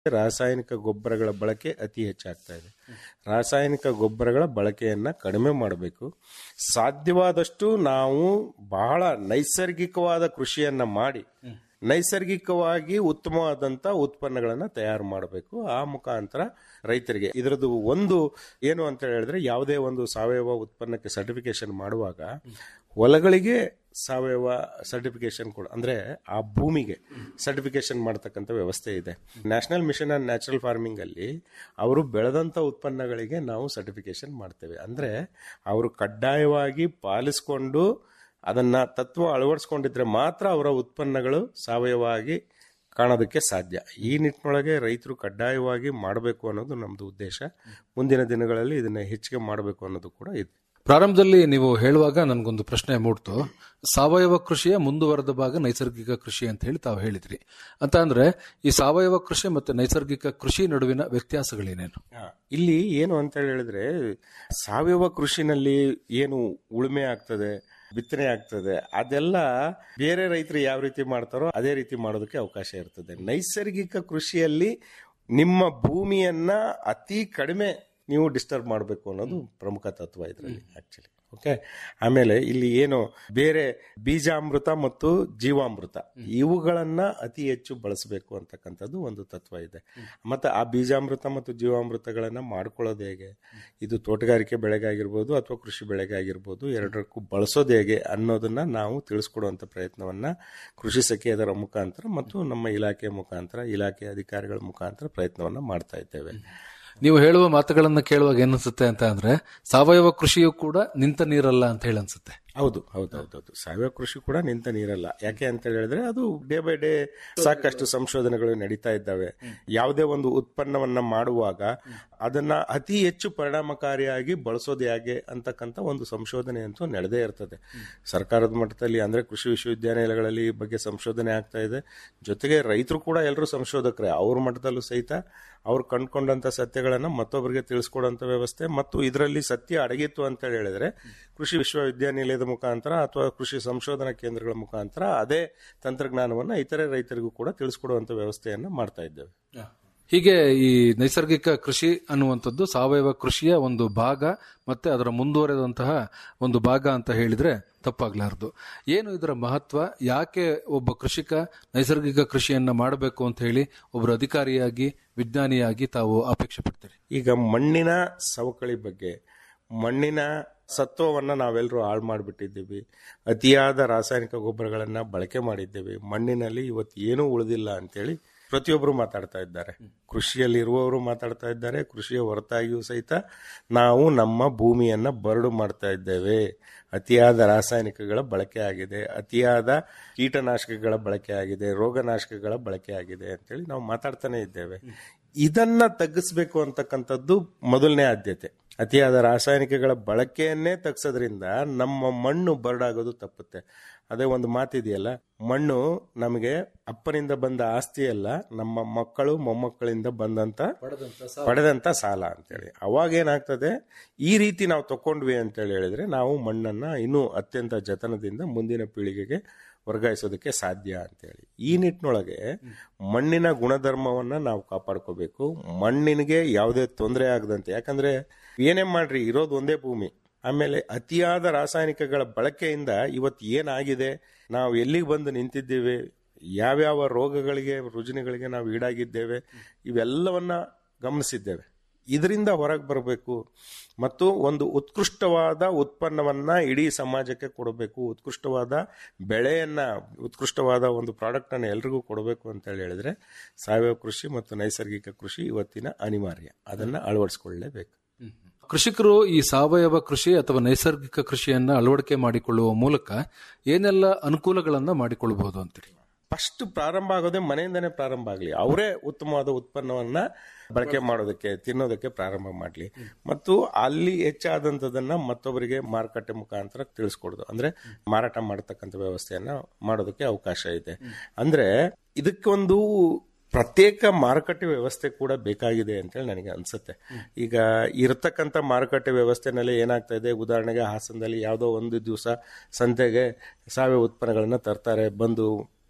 ರಾಸಾಯನಿಕ ಗೊಬ್ಬರಗಳ ಬಳಕೆ ಅತಿ ಹೆಚ್ಚಾಗ್ತಾ ಇದೆ ರಾಸಾಯನಿಕ ಗೊಬ್ಬರಗಳ ಬಳಕೆಯನ್ನ ಕಡಿಮೆ ಮಾಡಬೇಕು ಸಾಧ್ಯವಾದಷ್ಟು ನಾವು ಬಹಳ ನೈಸರ್ಗಿಕವಾದ ಕೃಷಿಯನ್ನ ಮಾಡಿ ನೈಸರ್ಗಿಕವಾಗಿ ಉತ್ತಮವಾದಂತ ಉತ್ಪನ್ನಗಳನ್ನ ತಯಾರು ಮಾಡಬೇಕು ಆ ಮುಖಾಂತರ ರೈತರಿಗೆ ಇದರದ್ದು ಒಂದು ಏನು ಅಂತ ಹೇಳಿದ್ರೆ ಯಾವುದೇ ಒಂದು ಸಾವಯವ ಉತ್ಪನ್ನಕ್ಕೆ ಸರ್ಟಿಫಿಕೇಶನ್ ಮಾಡುವಾಗ ಹೊಲಗಳಿಗೆ ಸಾವಯವ ಸರ್ಟಿಫಿಕೇಶನ್ ಕೊಡ ಅಂದ್ರೆ ಆ ಭೂಮಿಗೆ ಸರ್ಟಿಫಿಕೇಶನ್ ಮಾಡತಕ್ಕಂಥ ವ್ಯವಸ್ಥೆ ಇದೆ national mission on natural farming ಅಲ್ಲಿ ಅವರು ಬೆಳೆದಂತ ಉತ್ಪನ್ನಗಳಿಗೆ ನಾವು ಸರ್ಟಿಫಿಕೇಶನ್ ಮಾಡ್ತೇವೆ ಅಂದ್ರೆ ಅವರು ಕಡ್ಡಾಯವಾಗಿ ಪಾಲಿಸಿಕೊಂಡು ಅದನ್ನ ತತ್ವ ಅಳವಡಿಸ್ಕೊಂಡಿದ್ರೆ ಮಾತ್ರ ಅವರ ಉತ್ಪನ್ನಗಳು ಸಾವಯವಾಗಿ ಕಾಣೋದಕ್ಕೆ ಸಾಧ್ಯ ಈ ನಿಟ್ಟಿನೊಳಗೆ ರೈತರು ಕಡ್ಡಾಯವಾಗಿ ಮಾಡಬೇಕು ಅನ್ನೋದು ನಮ್ದು ಉದ್ದೇಶ ಮುಂದಿನ ದಿನಗಳಲ್ಲಿ ಇದನ್ನ ಹೆಚ್ಚಿಗೆ ಮಾಡಬೇಕು ಅನ್ನೋದು ಕೂಡ ಇದೆ ಪ್ರಾರಂಭದಲ್ಲಿ ನೀವು ಹೇಳುವಾಗ ನನಗೊಂದು ಪ್ರಶ್ನೆ ಮೂಡ್ತು ಸಾವಯವ ಕೃಷಿಯ ಮುಂದುವರೆದ ಭಾಗ ನೈಸರ್ಗಿಕ ಕೃಷಿ ಅಂತ ಹೇಳಿ ತಾವು ಹೇಳಿದ್ರಿ ಅಂತ ಅಂದ್ರೆ ಈ ಸಾವಯವ ಕೃಷಿ ಮತ್ತು ನೈಸರ್ಗಿಕ ಕೃಷಿ ನಡುವಿನ ವ್ಯತ್ಯಾಸಗಳೇನೇನು ಹಾ, ಇಲ್ಲಿ ಏನು ಅಂತ ಹೇಳಿದ್ರೆ ಸಾವಯವ ಕೃಷಿನಲ್ಲಿ ಏನು ಉಳುಮೆ ಆಗ್ತದೆ ಬಿತ್ತನೆ ಆಗ್ತದೆ ಅದೆಲ್ಲ ಬೇರೆ ರೈತರು ಯಾವ ರೀತಿ ಮಾಡ್ತಾರೋ ಅದೇ ರೀತಿ ಮಾಡೋದಕ್ಕೆ ಅವಕಾಶ ಇರ್ತದೆ ನೈಸರ್ಗಿಕ ಕೃಷಿಯಲ್ಲಿ ನಿಮ್ಮ ಭೂಮಿಯನ್ನ ಅತಿ ಕಡಿಮೆ ನೀವು ಡಿಸ್ಟರ್ಬ್ ಮಾಡಬೇಕು ಅನ್ನೋದು ಪ್ರಮುಖ ತತ್ವ ಇದರಲ್ಲಿ ಆಕ್ಚುಲಿ ಓಕೆ ಆಮೇಲೆ ಇಲ್ಲಿ ಏನು ಬೇರೆ ಬೀಜಾಮೃತ ಮತ್ತು ಜೀವಾಮೃತ ಇವುಗಳನ್ನ ಅತಿ ಹೆಚ್ಚು ಬಳಸಬೇಕು ಅಂತಕ್ಕಂಥದ್ದು ಒಂದು ತತ್ವ ಇದೆ ಮತ್ತೆ ಆ ಬೀಜಾಮೃತ ಮತ್ತು ಜೀವಾಮೃತಗಳನ್ನ ಮಾಡ್ಕೊಳ್ಳೋದು ಹೇಗೆ ಇದು ತೋಟಗಾರಿಕೆ ಬೆಳೆಗಾಗಿರ್ಬೋದು ಅಥವಾ ಕೃಷಿ ಬೆಳೆಗಾಗಿರ್ಬೋದು ಎರಡಕ್ಕೂ ಬಳಸೋದು ಹೇಗೆ ಅನ್ನೋದನ್ನ ನಾವು ತಿಳಿಸ್ಕೊಡುವಂತ ಪ್ರಯತ್ನವನ್ನ ಕೃಷಿ ಸಖಿ ಅದರ ಮುಖಾಂತರ ಮತ್ತು ನಮ್ಮ ಇಲಾಖೆಯ ಮುಖಾಂತರ ಇಲಾಖೆ ಅಧಿಕಾರಿಗಳ ಮುಖಾಂತರ ಪ್ರಯತ್ನವನ್ನ ಮಾಡ್ತಾ ಇದ್ದೇವೆ ನೀವು ಹೇಳುವ ಮಾತುಗಳನ್ನ ಕೇಳುವಾಗ ಏನನ್ಸುತ್ತೆ ಅಂತ ಅಂದ್ರೆ ಸಾವಯವ ಕೃಷಿಯು ಕೂಡ ನಿಂತ ನೀರಲ್ಲ ಅಂತ ಹೇಳಿ ಅನ್ಸುತ್ತೆ ಹೌದು ಹೌದು ಹೌದು ಹೌದು ಸಾವಯವ ಕೃಷಿ ಕೂಡ ನಿಂತ ನೀರಲ್ಲ ಯಾಕೆ ಅಂತ ಹೇಳಿದ್ರೆ ಅದು ಡೇ ಬೈ ಡೇ ಸಾಕಷ್ಟು ಸಂಶೋಧನೆಗಳು ನಡೀತಾ ಇದ್ದಾವೆ ಯಾವುದೇ ಒಂದು ಉತ್ಪನ್ನವನ್ನ ಮಾಡುವಾಗ ಅದನ್ನ ಅತಿ ಹೆಚ್ಚು ಪರಿಣಾಮಕಾರಿಯಾಗಿ ಬಳಸೋದು ಹೇಗೆ ಅಂತಕ್ಕಂಥ ಒಂದು ಸಂಶೋಧನೆ ಅಂತೂ ನಡೆದೇ ಇರ್ತದೆ ಸರ್ಕಾರದ ಮಟ್ಟದಲ್ಲಿ ಅಂದ್ರೆ ಕೃಷಿ ವಿಶ್ವವಿದ್ಯಾನಿಲಯಗಳಲ್ಲಿ ಈ ಬಗ್ಗೆ ಸಂಶೋಧನೆ ಆಗ್ತಾ ಇದೆ ಜೊತೆಗೆ ರೈತರು ಕೂಡ ಎಲ್ಲರೂ ಸಂಶೋಧಕರೇ ಅವ್ರ ಮಟ್ಟದಲ್ಲೂ ಸಹಿತ ಅವ್ರು ಕಂಡ್ಕೊಂಡಂತ ಸತ್ಯಗಳನ್ನ ಮತ್ತೊಬ್ಬರಿಗೆ ತಿಳಿಸ್ಕೊಡುವಂತ ವ್ಯವಸ್ಥೆ ಮತ್ತು ಇದರಲ್ಲಿ ಸತ್ಯ ಅಡಗಿತ್ತು ಅಂತ ಹೇಳಿದ್ರೆ ಕೃಷಿ ವಿಶ್ವವಿದ್ಯಾನಿಲಯದ ಮುಖಾಂತರ ಅಥವಾ ಕೃಷಿ ಸಂಶೋಧನಾ ಕೇಂದ್ರಗಳ ಮುಖಾಂತರ ಅದೇ ತಂತ್ರಜ್ಞಾನವನ್ನ ಇತರೆ ರೈತರಿಗೂ ಕೂಡ ತಿಳಿಸ್ಕೊಡುವಂತ ವ್ಯವಸ್ಥೆಯನ್ನ ಮಾಡ್ತಾ ಇದ್ದೇವೆ ಹೀಗೆ ಈ ನೈಸರ್ಗಿಕ ಕೃಷಿ ಅನ್ನುವಂಥದ್ದು ಸಾವಯವ ಕೃಷಿಯ ಒಂದು ಭಾಗ ಮತ್ತೆ ಅದರ ಮುಂದುವರೆದಂತಹ ಒಂದು ಭಾಗ ಅಂತ ಹೇಳಿದ್ರೆ ತಪ್ಪಾಗ್ಲಾರ್ದು ಏನು ಇದರ ಮಹತ್ವ ಯಾಕೆ ಒಬ್ಬ ಕೃಷಿಕ ನೈಸರ್ಗಿಕ ಕೃಷಿಯನ್ನ ಮಾಡಬೇಕು ಅಂತ ಹೇಳಿ ಒಬ್ಬರು ಅಧಿಕಾರಿಯಾಗಿ ವಿಜ್ಞಾನಿಯಾಗಿ ತಾವು ಅಪೇಕ್ಷೆ ಪಡ್ತೀರಿ ಈಗ ಮಣ್ಣಿನ ಸವಕಳಿ ಬಗ್ಗೆ ಮಣ್ಣಿನ ಸತ್ವವನ್ನ ನಾವೆಲ್ಲರೂ ಹಾಳು ಮಾಡಿಬಿಟ್ಟಿದ್ದೀವಿ ಅತಿಯಾದ ರಾಸಾಯನಿಕ ಗೊಬ್ಬರಗಳನ್ನ ಬಳಕೆ ಮಾಡಿದ್ದೇವೆ ಮಣ್ಣಿನಲ್ಲಿ ಇವತ್ತು ಏನೂ ಉಳಿದಿಲ್ಲ ಅಂತೇಳಿ ಪ್ರತಿಯೊಬ್ಬರು ಮಾತಾಡ್ತಾ ಇದ್ದಾರೆ ಕೃಷಿಯಲ್ಲಿ ಇರುವವರು ಮಾತಾಡ್ತಾ ಇದ್ದಾರೆ ಕೃಷಿಯ ಹೊರತಾಗಿಯೂ ಸಹಿತ ನಾವು ನಮ್ಮ ಭೂಮಿಯನ್ನ ಬರಡು ಮಾಡ್ತಾ ಇದ್ದೇವೆ ಅತಿಯಾದ ರಾಸಾಯನಿಕಗಳ ಬಳಕೆ ಆಗಿದೆ ಅತಿಯಾದ ಕೀಟನಾಶಕಗಳ ಬಳಕೆ ಆಗಿದೆ ರೋಗನಾಶಕಗಳ ಬಳಕೆ ಆಗಿದೆ ಅಂತೇಳಿ ನಾವು ಮಾತಾಡ್ತಾನೆ ಇದ್ದೇವೆ ಇದನ್ನ ತಗ್ಗಿಸ್ಬೇಕು ಅಂತಕ್ಕಂಥದ್ದು ಮೊದಲನೇ ಆದ್ಯತೆ ಅತಿಯಾದ ರಾಸಾಯನಿಕಗಳ ಬಳಕೆಯನ್ನೇ ತಗ್ಸೋದ್ರಿಂದ ನಮ್ಮ ಮಣ್ಣು ಬರಡಾಗೋದು ತಪ್ಪುತ್ತೆ ಅದೇ ಒಂದು ಮಾತಿದೆಯಲ್ಲ ಮಣ್ಣು ನಮಗೆ ಅಪ್ಪನಿಂದ ಬಂದ ಆಸ್ತಿ ಅಲ್ಲ ನಮ್ಮ ಮಕ್ಕಳು ಮೊಮ್ಮಕ್ಕಳಿಂದ ಬಂದಂತ ಪಡೆದಂತ ಸಾಲ ಅಂತೇಳಿ ಅವಾಗ ಏನಾಗ್ತದೆ ಈ ರೀತಿ ನಾವು ತಕೊಂಡ್ವಿ ಅಂತೇಳಿ ಹೇಳಿದ್ರೆ ನಾವು ಮಣ್ಣನ್ನ ಇನ್ನೂ ಅತ್ಯಂತ ಜತನದಿಂದ ಮುಂದಿನ ಪೀಳಿಗೆಗೆ ವರ್ಗಾಯಿಸೋದಕ್ಕೆ ಸಾಧ್ಯ ಅಂತೇಳಿ ಈ ನಿಟ್ಟಿನೊಳಗೆ ಮಣ್ಣಿನ ಗುಣಧರ್ಮವನ್ನ ನಾವು ಕಾಪಾಡ್ಕೋಬೇಕು ಮಣ್ಣಿನಿಗೆ ಯಾವುದೇ ತೊಂದರೆ ಆಗದಂತೆ ಯಾಕಂದ್ರೆ ಏನೇ ಮಾಡ್ರಿ ಇರೋದು ಒಂದೇ ಭೂಮಿ ಆಮೇಲೆ ಅತಿಯಾದ ರಾಸಾಯನಿಕಗಳ ಬಳಕೆಯಿಂದ ಇವತ್ತು ಏನಾಗಿದೆ ನಾವು ಎಲ್ಲಿಗೆ ಬಂದು ನಿಂತಿದ್ದೇವೆ ಯಾವ್ಯಾವ ರೋಗಗಳಿಗೆ ರುಜಿನಗಳಿಗೆ ನಾವು ಈಡಾಗಿದ್ದೇವೆ ಇವೆಲ್ಲವನ್ನ ಗಮನಿಸಿದ್ದೇವೆ ಇದರಿಂದ ಹೊರಗೆ ಬರಬೇಕು ಮತ್ತು ಒಂದು ಉತ್ಕೃಷ್ಟವಾದ ಉತ್ಪನ್ನವನ್ನ ಇಡೀ ಸಮಾಜಕ್ಕೆ ಕೊಡಬೇಕು ಉತ್ಕೃಷ್ಟವಾದ ಬೆಳೆಯನ್ನ ಉತ್ಕೃಷ್ಟವಾದ ಒಂದು ಪ್ರಾಡಕ್ಟ್ ಅನ್ನು ಎಲ್ರಿಗೂ ಕೊಡಬೇಕು ಅಂತ ಹೇಳಿ ಹೇಳಿದ್ರೆ ಸಾವಯವ ಕೃಷಿ ಮತ್ತು ನೈಸರ್ಗಿಕ ಕೃಷಿ ಇವತ್ತಿನ ಅನಿವಾರ್ಯ ಅದನ್ನ ಅಳವಡಿಸಿಕೊಳ್ಳಲೇಬೇಕು ಕೃಷಿಕರು ಈ ಸಾವಯವ ಕೃಷಿ ಅಥವಾ ನೈಸರ್ಗಿಕ ಕೃಷಿಯನ್ನ ಅಳವಡಿಕೆ ಮಾಡಿಕೊಳ್ಳುವ ಮೂಲಕ ಏನೆಲ್ಲ ಅನುಕೂಲಗಳನ್ನ ಮಾಡಿಕೊಳ್ಳಬಹುದು ಅಂತೀರಿ ಫಸ್ಟ್ ಪ್ರಾರಂಭ ಆಗೋದೇ ಮನೆಯಿಂದನೇ ಪ್ರಾರಂಭ ಆಗಲಿ ಅವರೇ ಉತ್ತಮವಾದ ಉತ್ಪನ್ನವನ್ನ ಬಳಕೆ ಮಾಡೋದಕ್ಕೆ ತಿನ್ನೋದಕ್ಕೆ ಪ್ರಾರಂಭ ಮಾಡಲಿ ಮತ್ತು ಅಲ್ಲಿ ಹೆಚ್ಚಾದಂಥದನ್ನ ಮತ್ತೊಬ್ಬರಿಗೆ ಮಾರುಕಟ್ಟೆ ಮುಖಾಂತರ ತಿಳಿಸ್ಕೊಡೋದು ಅಂದ್ರೆ ಮಾರಾಟ ಮಾಡತಕ್ಕಂಥ ವ್ಯವಸ್ಥೆಯನ್ನ ಮಾಡೋದಕ್ಕೆ ಅವಕಾಶ ಇದೆ ಅಂದ್ರೆ ಇದಕ್ಕೊಂದು ಪ್ರತ್ಯೇಕ ಮಾರುಕಟ್ಟೆ ವ್ಯವಸ್ಥೆ ಕೂಡ ಬೇಕಾಗಿದೆ ಅಂತೇಳಿ ನನಗೆ ಅನ್ಸುತ್ತೆ ಈಗ ಇರತಕ್ಕಂಥ ಮಾರುಕಟ್ಟೆ ವ್ಯವಸ್ಥೆನಲ್ಲಿ ಏನಾಗ್ತಾ ಇದೆ ಉದಾಹರಣೆಗೆ ಹಾಸನದಲ್ಲಿ ಯಾವುದೋ ಒಂದು ದಿವಸ ಸಂತೆಗೆ ಸಾವಯವ ಉತ್ಪನ್ನಗಳನ್ನ ತರ್ತಾರೆ ಬಂದು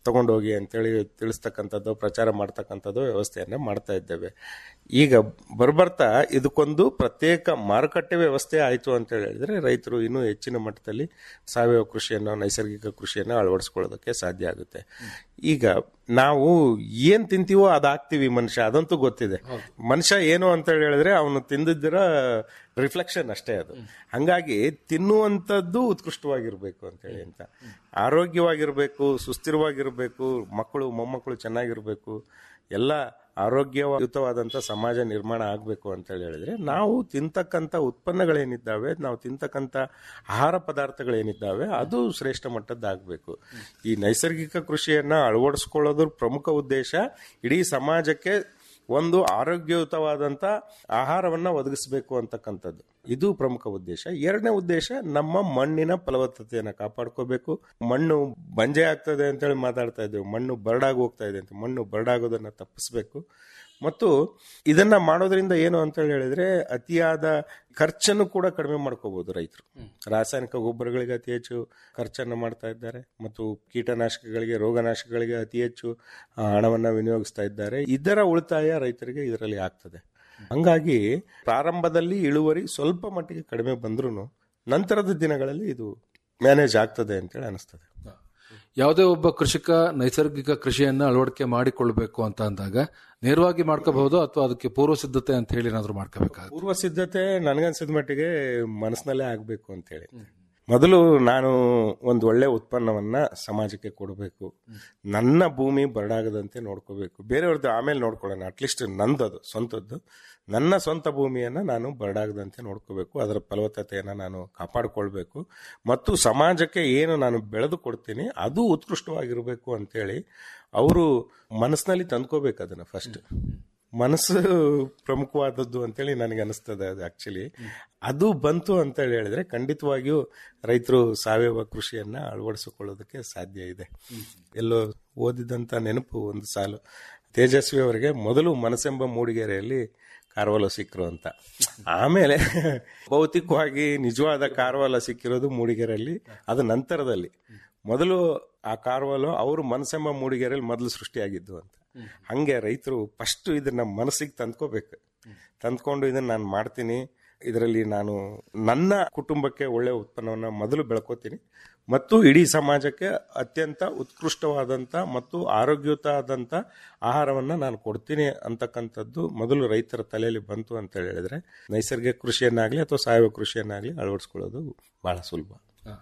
ತಗೊಂಡೋಗಿ ಅಂತೇಳಿ ತಿಳಿಸ್ತಕ್ಕಂಥದ್ದು ಪ್ರಚಾರ ಮಾಡ್ತಕ್ಕಂಥದ್ದು ವ್ಯವಸ್ಥೆಯನ್ನ ಮಾಡ್ತಾ ಇದ್ದೇವೆ ಈಗ ಬರ್ಬರ್ತಾ ಇದಕ್ಕೊಂದು ಪ್ರತ್ಯೇಕ ಮಾರುಕಟ್ಟೆ ವ್ಯವಸ್ಥೆ ಆಯಿತು ಅಂತ ಹೇಳಿದ್ರೆ ರೈತರು ಇನ್ನೂ ಹೆಚ್ಚಿನ ಮಟ್ಟದಲ್ಲಿ ಸಾವಯವ ಕೃಷಿಯನ್ನು ನೈಸರ್ಗಿಕ ಕೃಷಿಯನ್ನು ಅಳವಡಿಸ್ಕೊಳ್ಳೋದಕ್ಕೆ ಸಾಧ್ಯ ಆಗುತ್ತೆ ಈಗ ನಾವು ಏನ್ ತಿಂತೀವೋ ಅದಾಗ್ತೀವಿ ಮನುಷ್ಯ ಅದಂತೂ ಗೊತ್ತಿದೆ ಮನುಷ್ಯ ಏನು ಅಂತ ಹೇಳಿದ್ರೆ ಅವನು ತಿಂದಿದ್ದರ ರಿಫ್ಲೆಕ್ಷನ್ ಅಷ್ಟೇ ಅದು ಹಂಗಾಗಿ ತಿನ್ನುವಂಥದ್ದು ಉತ್ಕೃಷ್ಟವಾಗಿರ್ಬೇಕು ಅಂತೇಳಿ ಅಂತ ಆರೋಗ್ಯವಾಗಿರ್ಬೇಕು ಸುಸ್ಥಿರವಾಗಿರ್ಬೇಕು ಮಕ್ಕಳು ಮೊಮ್ಮಕ್ಕಳು ಚೆನ್ನಾಗಿರ್ಬೇಕು ಎಲ್ಲ ಆರೋಗ್ಯಯುತವಾದಂಥ ಸಮಾಜ ನಿರ್ಮಾಣ ಆಗಬೇಕು ಅಂತ ಹೇಳಿ ಹೇಳಿದ್ರೆ ನಾವು ತಿಂತಕ್ಕಂಥ ಉತ್ಪನ್ನಗಳೇನಿದ್ದಾವೆ ನಾವು ತಿಂತಕ್ಕಂಥ ಆಹಾರ ಪದಾರ್ಥಗಳೇನಿದ್ದಾವೆ ಅದು ಶ್ರೇಷ್ಠ ಮಟ್ಟದ್ದಾಗಬೇಕು ಈ ನೈಸರ್ಗಿಕ ಕೃಷಿಯನ್ನ ಅಳವಡಿಸ್ಕೊಳ್ಳೋದ್ರ ಪ್ರಮುಖ ಉದ್ದೇಶ ಇಡೀ ಸಮಾಜಕ್ಕೆ ಒಂದು ಆರೋಗ್ಯಯುತವಾದಂಥ ಆಹಾರವನ್ನ ಒದಗಿಸಬೇಕು ಅಂತಕ್ಕಂಥದ್ದು ಇದು ಪ್ರಮುಖ ಉದ್ದೇಶ ಎರಡನೇ ಉದ್ದೇಶ ನಮ್ಮ ಮಣ್ಣಿನ ಫಲವತ್ತತೆಯನ್ನು ಕಾಪಾಡ್ಕೋಬೇಕು ಮಣ್ಣು ಬಂಜೆ ಆಗ್ತದೆ ಅಂತೇಳಿ ಮಾತಾಡ್ತಾ ಇದ್ದೇವೆ ಮಣ್ಣು ಬರಡಾಗಿ ಹೋಗ್ತಾ ಇದೆ ಅಂತ ಮಣ್ಣು ಬರಡಾಗೋದನ್ನ ತಪ್ಪಿಸ್ಬೇಕು ಮತ್ತು ಇದನ್ನ ಮಾಡೋದ್ರಿಂದ ಏನು ಅಂತ ಹೇಳಿದ್ರೆ ಅತಿಯಾದ ಖರ್ಚನ್ನು ಕೂಡ ಕಡಿಮೆ ಮಾಡ್ಕೋಬಹುದು ರೈತರು ರಾಸಾಯನಿಕ ಗೊಬ್ಬರಗಳಿಗೆ ಅತಿ ಹೆಚ್ಚು ಖರ್ಚನ್ನು ಮಾಡ್ತಾ ಇದ್ದಾರೆ ಮತ್ತು ಕೀಟನಾಶಕಗಳಿಗೆ ರೋಗನಾಶಕಗಳಿಗೆ ಅತಿ ಹೆಚ್ಚು ಆ, ಹಣವನ್ನ ವಿನಿಯೋಗಿಸ್ತಾ ಇದ್ದಾರೆ ಇದರ ಉಳಿತಾಯ ರೈತರಿಗೆ ಇದರಲ್ಲಿ ಆಗ್ತದೆ ಹಂಗಾಗಿ ಪ್ರಾರಂಭದಲ್ಲಿ ಇಳುವರಿ ಸ್ವಲ್ಪ ಮಟ್ಟಿಗೆ ಕಡಿಮೆ ಬಂದ್ರೂ ನಂತರದ ದಿನಗಳಲ್ಲಿ ಇದು ಮ್ಯಾನೇಜ್ ಆಗ್ತದೆ ಅಂತೇಳಿ ಅನಿಸ್ತದೆ ಯಾವುದೇ ಒಬ್ಬ ಕೃಷಿಕ ನೈಸರ್ಗಿಕ ಕೃಷಿಯನ್ನ ಅಳವಡಿಕೆ ಮಾಡಿಕೊಳ್ಬೇಕು ಅಂತ ಅಂದಾಗ ನೇರವಾಗಿ ಮಾಡ್ಕೋಬಹುದು ಅಥವಾ ಅದಕ್ಕೆ ಪೂರ್ವ ಸಿದ್ಧತೆ ಅಂತ ಹೇಳಿ ಏನಾದ್ರು ಮಾಡ್ಕೋಬೇಕಾಗುತ್ತೆ ಪೂರ್ವ ಸಿದ್ಧತೆ ನನಗನ್ಸಿದ ಮಟ್ಟಿಗೆ ಮನಸ್ಸಿನಲ್ಲೇ ಆಗಬೇಕು ಅಂತೇಳಿ ಮೊದಲು ನಾನು ಒಂದು ಒಳ್ಳೆ ಉತ್ಪನ್ನವನ್ನ ಸಮಾಜಕ್ಕೆ ಕೊಡಬೇಕು ನನ್ನ ಭೂಮಿ ಬರಡಾಗದಂತೆ ನೋಡ್ಕೋಬೇಕು ಬೇರೆಯವ್ರದ್ದು ಆಮೇಲೆ ನೋಡ್ಕೊಳ್ಳೋಣ ಅಟ್ಲೀಸ್ಟ್ ನಂದದು ಸ್ವಂತದ್ದು ನನ್ನ ಸ್ವಂತ ಭೂಮಿಯನ್ನ ನಾನು ಬರಡಾಗದಂತೆ ನೋಡ್ಕೋಬೇಕು ಅದರ ಫಲವತ್ತತೆಯನ್ನು ನಾನು ಕಾಪಾಡಿಕೊಳ್ಬೇಕು ಮತ್ತು ಸಮಾಜಕ್ಕೆ ಏನು ನಾನು ಬೆಳೆದು ಕೊಡ್ತೀನಿ ಅದು ಉತ್ಕೃಷ್ಟವಾಗಿರಬೇಕು ಅಂತೇಳಿ ಅವರು ಮನಸ್ಸಿನಲ್ಲಿ ತಂದ್ಕೋಬೇಕು ಅದನ್ನ ಫಸ್ಟ್ ಮನಸ್ಸು ಪ್ರಮುಖವಾದದ್ದು ಅಂತೇಳಿ ನನಗೆ ಅನಿಸ್ತದೆ ಅದು ಆಕ್ಚುಲಿ ಅದು ಬಂತು ಅಂತ ಹೇಳಿದ್ರೆ ಖಂಡಿತವಾಗಿಯೂ ರೈತರು ಸಾವಯವ ಕೃಷಿಯನ್ನ ಅಳವಡಿಸಿಕೊಳ್ಳೋದಕ್ಕೆ ಸಾಧ್ಯ ಇದೆ ಎಲ್ಲೋ ಓದಿದಂತ ನೆನಪು ಒಂದು ಸಾಲು ತೇಜಸ್ವಿ ಅವರಿಗೆ ಮೊದಲು ಮನಸ್ಸೆಂಬ ಮೂಡಿಗೆರೆಯಲ್ಲಿ ಕಾರ್ವಾಲ ಸಿಕ್ಕರು ಅಂತ ಆಮೇಲೆ ಭೌತಿಕವಾಗಿ ನಿಜವಾದ ಕಾರ್ವಾಲ ಸಿಕ್ಕಿರೋದು ಮೂಡಿಗೆರೆಯಲ್ಲಿ ಅದು ನಂತರದಲ್ಲಿ ಮೊದಲು ಆ ಕಾರ್ವಾಲು ಅವರು ಮನಸ್ಸೆಂಬ ಮೂಡಿಗೆರೆಯಲ್ಲಿ ಮೊದಲು ಸೃಷ್ಟಿಯಾಗಿದ್ದು ಅಂತ ಹಂಗೆ ರೈತರು ಫಸ್ಟ್ ಇದನ್ನ ಮನಸ್ಸಿಗೆ ತಂದ್ಕೋಬೇಕು ತಂದ್ಕೊಂಡು ಇದನ್ನ ನಾನು ಮಾಡ್ತೀನಿ ಇದರಲ್ಲಿ ನಾನು ನನ್ನ ಕುಟುಂಬಕ್ಕೆ ಒಳ್ಳೆ ಉತ್ಪನ್ನವನ್ನ ಮೊದಲು ಬೆಳ್ಕೋತೀನಿ ಮತ್ತು ಇಡೀ ಸಮಾಜಕ್ಕೆ ಅತ್ಯಂತ ಉತ್ಕೃಷ್ಟವಾದಂಥ ಮತ್ತು ಆರೋಗ್ಯಯುತ ಆದಂಥ ಆಹಾರವನ್ನ ನಾನು ಕೊಡ್ತೀನಿ ಅಂತಕ್ಕಂಥದ್ದು ಮೊದಲು ರೈತರ ತಲೆಯಲ್ಲಿ ಬಂತು ಅಂತ ಹೇಳಿದ್ರೆ ನೈಸರ್ಗಿಕ ಕೃಷಿಯನ್ನಾಗ್ಲಿ ಅಥವಾ ಸಾವಯವ ಕೃಷಿಯನ್ನಾಗ್ಲಿ ಅಳವಡಿಸ್ಕೊಳ್ಳೋದು ಬಹಳ ಸುಲಭ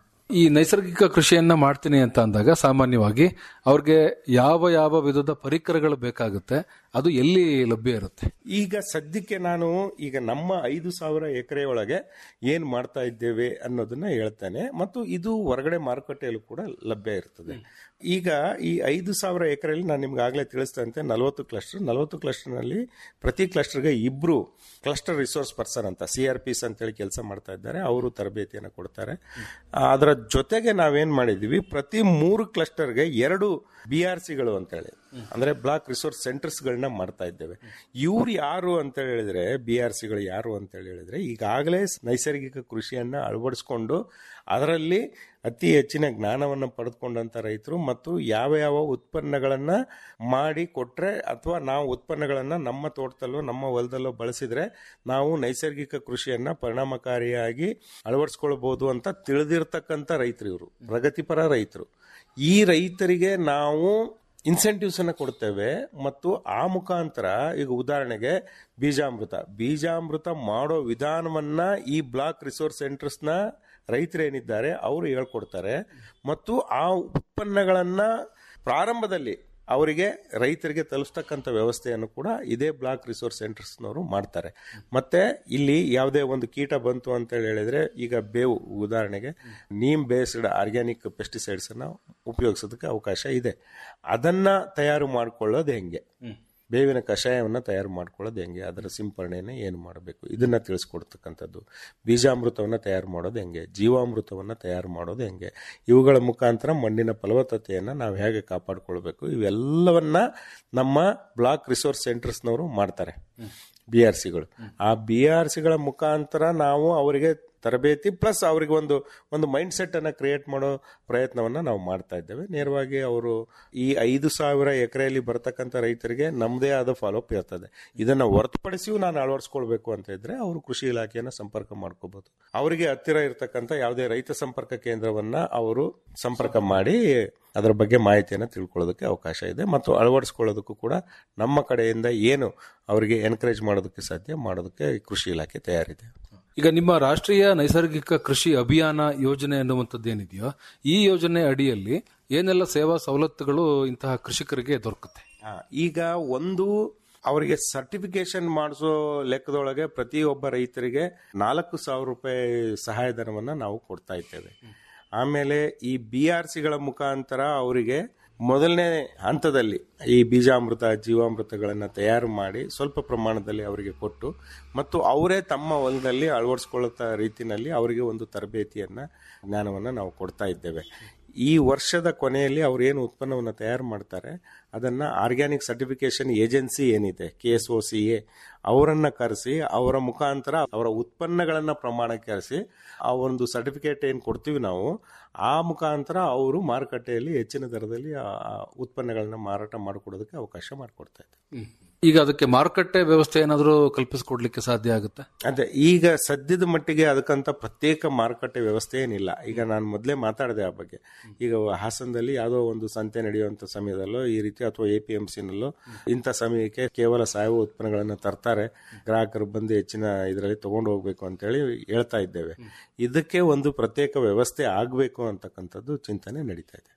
ಈ ನೈಸರ್ಗಿಕ ಕೃಷಿಯನ್ನ ಮಾಡ್ತೀನಿ ಅಂತ ಅಂದಾಗ ಸಾಮಾನ್ಯವಾಗಿ ಅವ್ರಿಗೆ ಯಾವ ಯಾವ ವಿಧದ ಪರಿಕರಗಳು ಬೇಕಾಗುತ್ತೆ ಅದು ಎಲ್ಲಿ ಲಭ್ಯ ಇರುತ್ತೆ ಈಗ ಸದ್ಯಕ್ಕೆ ನಾನು ಈಗ ನಮ್ಮ ಐದು ಸಾವಿರ ಎಕರೆ ಒಳಗೆ ಏನ್ ಮಾಡ್ತಾ ಇದ್ದೇವೆ ಅನ್ನೋದನ್ನ ಹೇಳ್ತೇನೆ ಮತ್ತು ಇದು ಹೊರಗಡೆ ಮಾರುಕಟ್ಟೆಯಲ್ಲೂ ಕೂಡ ಲಭ್ಯ ಇರ್ತದೆ ಈಗ ಈ ಐದು ಸಾವಿರ ಎಕರೆಯಲ್ಲಿ ನಾನು ನಿಮ್ಗೆ ಆಗ್ಲೇ ತಿಳಿಸ್ತಂತೆ ನಲವತ್ತು ಕ್ಲಸ್ಟರ್ ನಲವತ್ತು ಕ್ಲಸ್ಟರ್ನಲ್ಲಿ ಪ್ರತಿ ಕ್ಲಸ್ಟರ್ಗೆ ಇಬ್ರು ಕ್ಲಸ್ಟರ್ ರಿಸೋರ್ಸ್ ಪರ್ಸನ್ ಅಂತ ಸಿ ಆರ್ ಪಿಸ್ ಅಂತೇಳಿ ಕೆಲಸ ಮಾಡ್ತಾ ಇದ್ದಾರೆ ಅವರು ತರಬೇತಿಯನ್ನು ಕೊಡ್ತಾರೆ ಅದರ ಜೊತೆಗೆ ನಾವೇನ್ ಮಾಡಿದೀವಿ ಪ್ರತಿ ಮೂರು ಕ್ಲಸ್ಟರ್ಗೆ ಎರಡು ಬಿ ಆರ್ ಸಿಗಳು ಅಂತೇಳಿ ಅಂದ್ರೆ ಬ್ಲಾಕ್ ರಿಸೋರ್ಸ್ ಸೆಂಟರ್ಸ್ ಗಳನ್ನ ಮಾಡ್ತಾ ಇದ್ದೇವೆ ಇವ್ರು ಯಾರು ಅಂತ ಹೇಳಿದ್ರೆ ಬಿ ಆರ್ ಸಿಗಳು ಯಾರು ಅಂತ ಹೇಳಿದ್ರೆ ಈಗಾಗಲೇ ನೈಸರ್ಗಿಕ ಕೃಷಿಯನ್ನ ಅಳವಡಿಸ್ಕೊಂಡು ಅದರಲ್ಲಿ ಅತಿ ಹೆಚ್ಚಿನ ಜ್ಞಾನವನ್ನು ಪಡೆದುಕೊಂಡಂತ ರೈತರು ಮತ್ತು ಯಾವ ಯಾವ ಉತ್ಪನ್ನಗಳನ್ನ ಮಾಡಿ ಕೊಟ್ರೆ ಅಥವಾ ನಾವು ಉತ್ಪನ್ನಗಳನ್ನ ನಮ್ಮ ತೋಟದಲ್ಲೋ ನಮ್ಮ ಹೊಲದಲ್ಲೋ ಬಳಸಿದ್ರೆ ನಾವು ನೈಸರ್ಗಿಕ ಕೃಷಿಯನ್ನ ಪರಿಣಾಮಕಾರಿಯಾಗಿ ಅಳವಡಿಸ್ಕೊಳ್ಬಹುದು ಅಂತ ತಿಳಿದಿರ್ತಕ್ಕಂಥ ರೈತರು ಇವರು ಪ್ರಗತಿಪರ ರೈತರು ಈ ರೈತರಿಗೆ ನಾವು ಇನ್ಸೆಂಟಿವ್ಸ್ ಅನ್ನ ಕೊಡ್ತೇವೆ ಮತ್ತು ಆ ಮುಖಾಂತರ ಈಗ ಉದಾಹರಣೆಗೆ ಬೀಜಾಮೃತ ಬೀಜಾಮೃತ ಮಾಡೋ ವಿಧಾನವನ್ನ ಈ ಬ್ಲಾಕ್ ರಿಸೋರ್ಸ್ ಸೆಂಟರ್ಸ್ನ ರೈತರೇನಿದ್ದಾರೆ ಅವರು ಹೇಳ್ಕೊಡ್ತಾರೆ ಮತ್ತು ಆ ಉತ್ಪನ್ನಗಳನ್ನ ಪ್ರಾರಂಭದಲ್ಲಿ ಅವರಿಗೆ ರೈತರಿಗೆ ತಲುಪಿಸ್ತಕ್ಕಂಥ ವ್ಯವಸ್ಥೆಯನ್ನು ಕೂಡ ಇದೇ ಬ್ಲಾಕ್ ರಿಸೋರ್ಸ್ ಸೆಂಟರ್ಸ್ನವರು ಮಾಡ್ತಾರೆ ಮತ್ತೆ ಇಲ್ಲಿ ಯಾವುದೇ ಒಂದು ಕೀಟ ಬಂತು ಅಂತ ಹೇಳಿದ್ರೆ ಈಗ ಬೇವು ಉದಾಹರಣೆಗೆ ನೀಮ್ ಬೇಸ್ಡ್ ಆರ್ಗ್ಯಾನಿಕ್ ಪೆಸ್ಟಿಸೈಡ್ಸ್ ಅನ್ನ ಉಪಯೋಗಿಸೋದಕ್ಕೆ ಅವಕಾಶ ಇದೆ ಅದನ್ನ ತಯಾರು ಮಾಡ್ಕೊಳ್ಳೋದು ಹೆಂಗೆ ಬೇವಿನ ಕಷಾಯವನ್ನು ತಯಾರು ಮಾಡ್ಕೊಳ್ಳೋದು ಹೆಂಗೆ ಅದರ ಸಿಂಪರಣೆಯನ್ನು ಏನು ಮಾಡಬೇಕು ಇದನ್ನ ತಿಳಿಸ್ಕೊಡ್ತಕ್ಕಂಥದ್ದು ಬೀಜಾಮೃತವನ್ನು ತಯಾರು ಮಾಡೋದು ಹೆಂಗೆ ಜೀವಾಮೃತವನ್ನು ತಯಾರು ಮಾಡೋದು ಹೆಂಗೆ ಇವುಗಳ ಮುಖಾಂತರ ಮಣ್ಣಿನ ಫಲವತ್ತತೆಯನ್ನು ನಾವು ಹೇಗೆ ಕಾಪಾಡ್ಕೊಳ್ಬೇಕು ಇವೆಲ್ಲವನ್ನ ನಮ್ಮ ಬ್ಲಾಕ್ ರಿಸೋರ್ಸ್ ಸೆಂಟರ್ಸ್ನವರು ಮಾಡ್ತಾರೆ ಬಿ ಆರ್ ಸಿಗಳು ಆ ಬಿ ಆರ್ ಸಿಗಳ ಮುಖಾಂತರ ನಾವು ಅವರಿಗೆ ತರಬೇತಿ ಪ್ಲಸ್ ಅವ್ರಿಗೆ ಒಂದು ಒಂದು ಮೈಂಡ್ ಸೆಟ್ ಅನ್ನ ಕ್ರಿಯೇಟ್ ಮಾಡೋ ಪ್ರಯತ್ನವನ್ನ ನಾವು ಮಾಡ್ತಾ ಇದ್ದೇವೆ ನೇರವಾಗಿ ಅವರು ಈ ಐದು ಸಾವಿರ ಎಕರೆಯಲ್ಲಿ ಬರ್ತಕ್ಕಂಥ ರೈತರಿಗೆ ನಮ್ಮದೇ ಆದ ಫಾಲೋಅಪ್ ಇರ್ತದೆ ಇದನ್ನ ಹೊರತುಪಡಿಸಿಯೂ ನಾನು ಅಳವಡಿಸ್ಕೊಳ್ಬೇಕು ಅಂತ ಇದ್ರೆ ಅವರು ಕೃಷಿ ಇಲಾಖೆಯನ್ನ ಸಂಪರ್ಕ ಮಾಡ್ಕೋಬಹುದು ಅವರಿಗೆ ಹತ್ತಿರ ಇರತಕ್ಕಂಥ ಯಾವುದೇ ರೈತ ಸಂಪರ್ಕ ಕೇಂದ್ರವನ್ನ ಅವರು ಸಂಪರ್ಕ ಮಾಡಿ ಅದರ ಬಗ್ಗೆ ಮಾಹಿತಿಯನ್ನು ತಿಳ್ಕೊಳ್ಳೋದಕ್ಕೆ ಅವಕಾಶ ಇದೆ ಮತ್ತು ಅಳವಡಿಸ್ಕೊಳ್ಳೋದಕ್ಕೂ ಕೂಡ ನಮ್ಮ ಕಡೆಯಿಂದ ಏನು ಅವರಿಗೆ ಎನ್ಕರೇಜ್ ಮಾಡೋದಕ್ಕೆ ಸಾಧ್ಯ ಮಾಡೋದಕ್ಕೆ ಕೃಷಿ ಇಲಾಖೆ ತಯಾರಿದೆ ಈಗ ನಿಮ್ಮ ರಾಷ್ಟ್ರೀಯ ನೈಸರ್ಗಿಕ ಕೃಷಿ ಅಭಿಯಾನ ಯೋಜನೆ ಅನ್ನುವಂಥದ್ದು ಏನಿದೆಯೋ ಈ ಯೋಜನೆ ಅಡಿಯಲ್ಲಿ ಏನೆಲ್ಲ ಸೇವಾ ಸವಲತ್ತುಗಳು ಇಂತಹ ಕೃಷಿಕರಿಗೆ ದೊರಕುತ್ತೆ ಆ, ಈಗ ಒಂದು ಅವರಿಗೆ ಸರ್ಟಿಫಿಕೇಶನ್ ಮಾಡಿಸೋ ಲೆಕ್ಕದೊಳಗೆ ಪ್ರತಿಯೊಬ್ಬ ರೈತರಿಗೆ ನಾಲ್ಕು ಸಾವಿರ ರೂಪಾಯಿ ಸಹಾಯಧನವನ್ನ ನಾವು ಕೊಡ್ತಾ ಇದ್ದೇವೆ ಆಮೇಲೆ ಈ ಬಿ ಆರ್ ಸಿಗಳ ಮುಖಾಂತರ ಅವರಿಗೆ ಮೊದಲನೇ ಹಂತದಲ್ಲಿ ಈ ಬೀಜಾಮೃತ ಜೀವಾಮೃತಗಳನ್ನು ತಯಾರು ಮಾಡಿ ಸ್ವಲ್ಪ ಪ್ರಮಾಣದಲ್ಲಿ ಅವರಿಗೆ ಕೊಟ್ಟು ಮತ್ತು ಅವರೇ ತಮ್ಮ ಹೊಲದಲ್ಲಿ ಅಳವಡಿಸ್ಕೊಳ್ಳೋ ರೀತಿಯಲ್ಲಿ ಅವರಿಗೆ ಒಂದು ತರಬೇತಿಯನ್ನ ಜ್ಞಾನವನ್ನು ನಾವು ಕೊಡ್ತಾ ಇದ್ದೇವೆ ಈ ವರ್ಷದ ಕೊನೆಯಲ್ಲಿ ಅವ್ರು ಏನು ಉತ್ಪನ್ನವನ್ನು ತಯಾರು ಮಾಡ್ತಾರೆ ಅದನ್ನ ಆರ್ಗ್ಯಾನಿಕ್ ಸರ್ಟಿಫಿಕೇಶನ್ ಏಜೆನ್ಸಿ ಏನಿದೆ K S O C A ಅವರನ್ನ ಕರೆಸಿ ಅವರ ಮುಖಾಂತರ ಅವರ ಉತ್ಪನ್ನಗಳನ್ನ ಪ್ರಮಾಣೀಕರಿಸಿ ಆ ಒಂದು ಸರ್ಟಿಫಿಕೇಟ್ ಏನು ಕೊಡ್ತೀವಿ ನಾವು ಆ ಮುಖಾಂತರ ಅವರು ಮಾರುಕಟ್ಟೆಯಲ್ಲಿ ಹೆಚ್ಚಿನ ದರದಲ್ಲಿ ಆ ಆ ಉತ್ಪನ್ನಗಳನ್ನ ಮಾರಾಟ ಮಾಡಿಕೊಡೋದಕ್ಕೆ ಅವಕಾಶ ಮಾಡಿಕೊಡ್ತಾ ಇದ್ದಾರೆ ಈಗ ಅದಕ್ಕೆ ಮಾರುಕಟ್ಟೆ ವ್ಯವಸ್ಥೆ ಏನಾದರೂ ಕಲ್ಪಿಸಿಕೊಡ್ಲಿಕ್ಕೆ ಸಾಧ್ಯ ಆಗುತ್ತೆ ಅದೇ ಈಗ ಸದ್ಯದ ಮಟ್ಟಿಗೆ ಅದಕ್ಕಂತ ಪ್ರತ್ಯೇಕ ಮಾರುಕಟ್ಟೆ ವ್ಯವಸ್ಥೆ ಏನಿಲ್ಲ ಈಗ ನಾನು ಮೊದಲೇ ಮಾತಾಡಿದೆ ಆ ಬಗ್ಗೆ ಈಗ ಹಾಸನದಲ್ಲಿ ಯಾವುದೋ ಒಂದು ಸಂತೆ ನಡೆಯುವಂತ ಸಮಯದಲ್ಲೋ ಈ ರೀತಿ ಅಥವಾ ಎ ಪಿ ಎಂ ಸಿನಲ್ಲೋ ಇಂಥ ಸಮಯಕ್ಕೆ ಕೇವಲ ಸಾವಯವ ಉತ್ಪನ್ನಗಳನ್ನು ತರ್ತಾರೆ ಗ್ರಾಹಕರು ಬಂದು ಹೆಚ್ಚಿನ ಇದರಲ್ಲಿ ತಗೊಂಡು ಹೋಗ್ಬೇಕು ಅಂತೇಳಿ ಹೇಳ್ತಾ ಇದ್ದೇವೆ ಇದಕ್ಕೆ ಒಂದು ಪ್ರತ್ಯೇಕ ವ್ಯವಸ್ಥೆ ಆಗಬೇಕು ಅಂತಕ್ಕಂಥದ್ದು ಚಿಂತನೆ ನಡೀತಾ ಇದೆ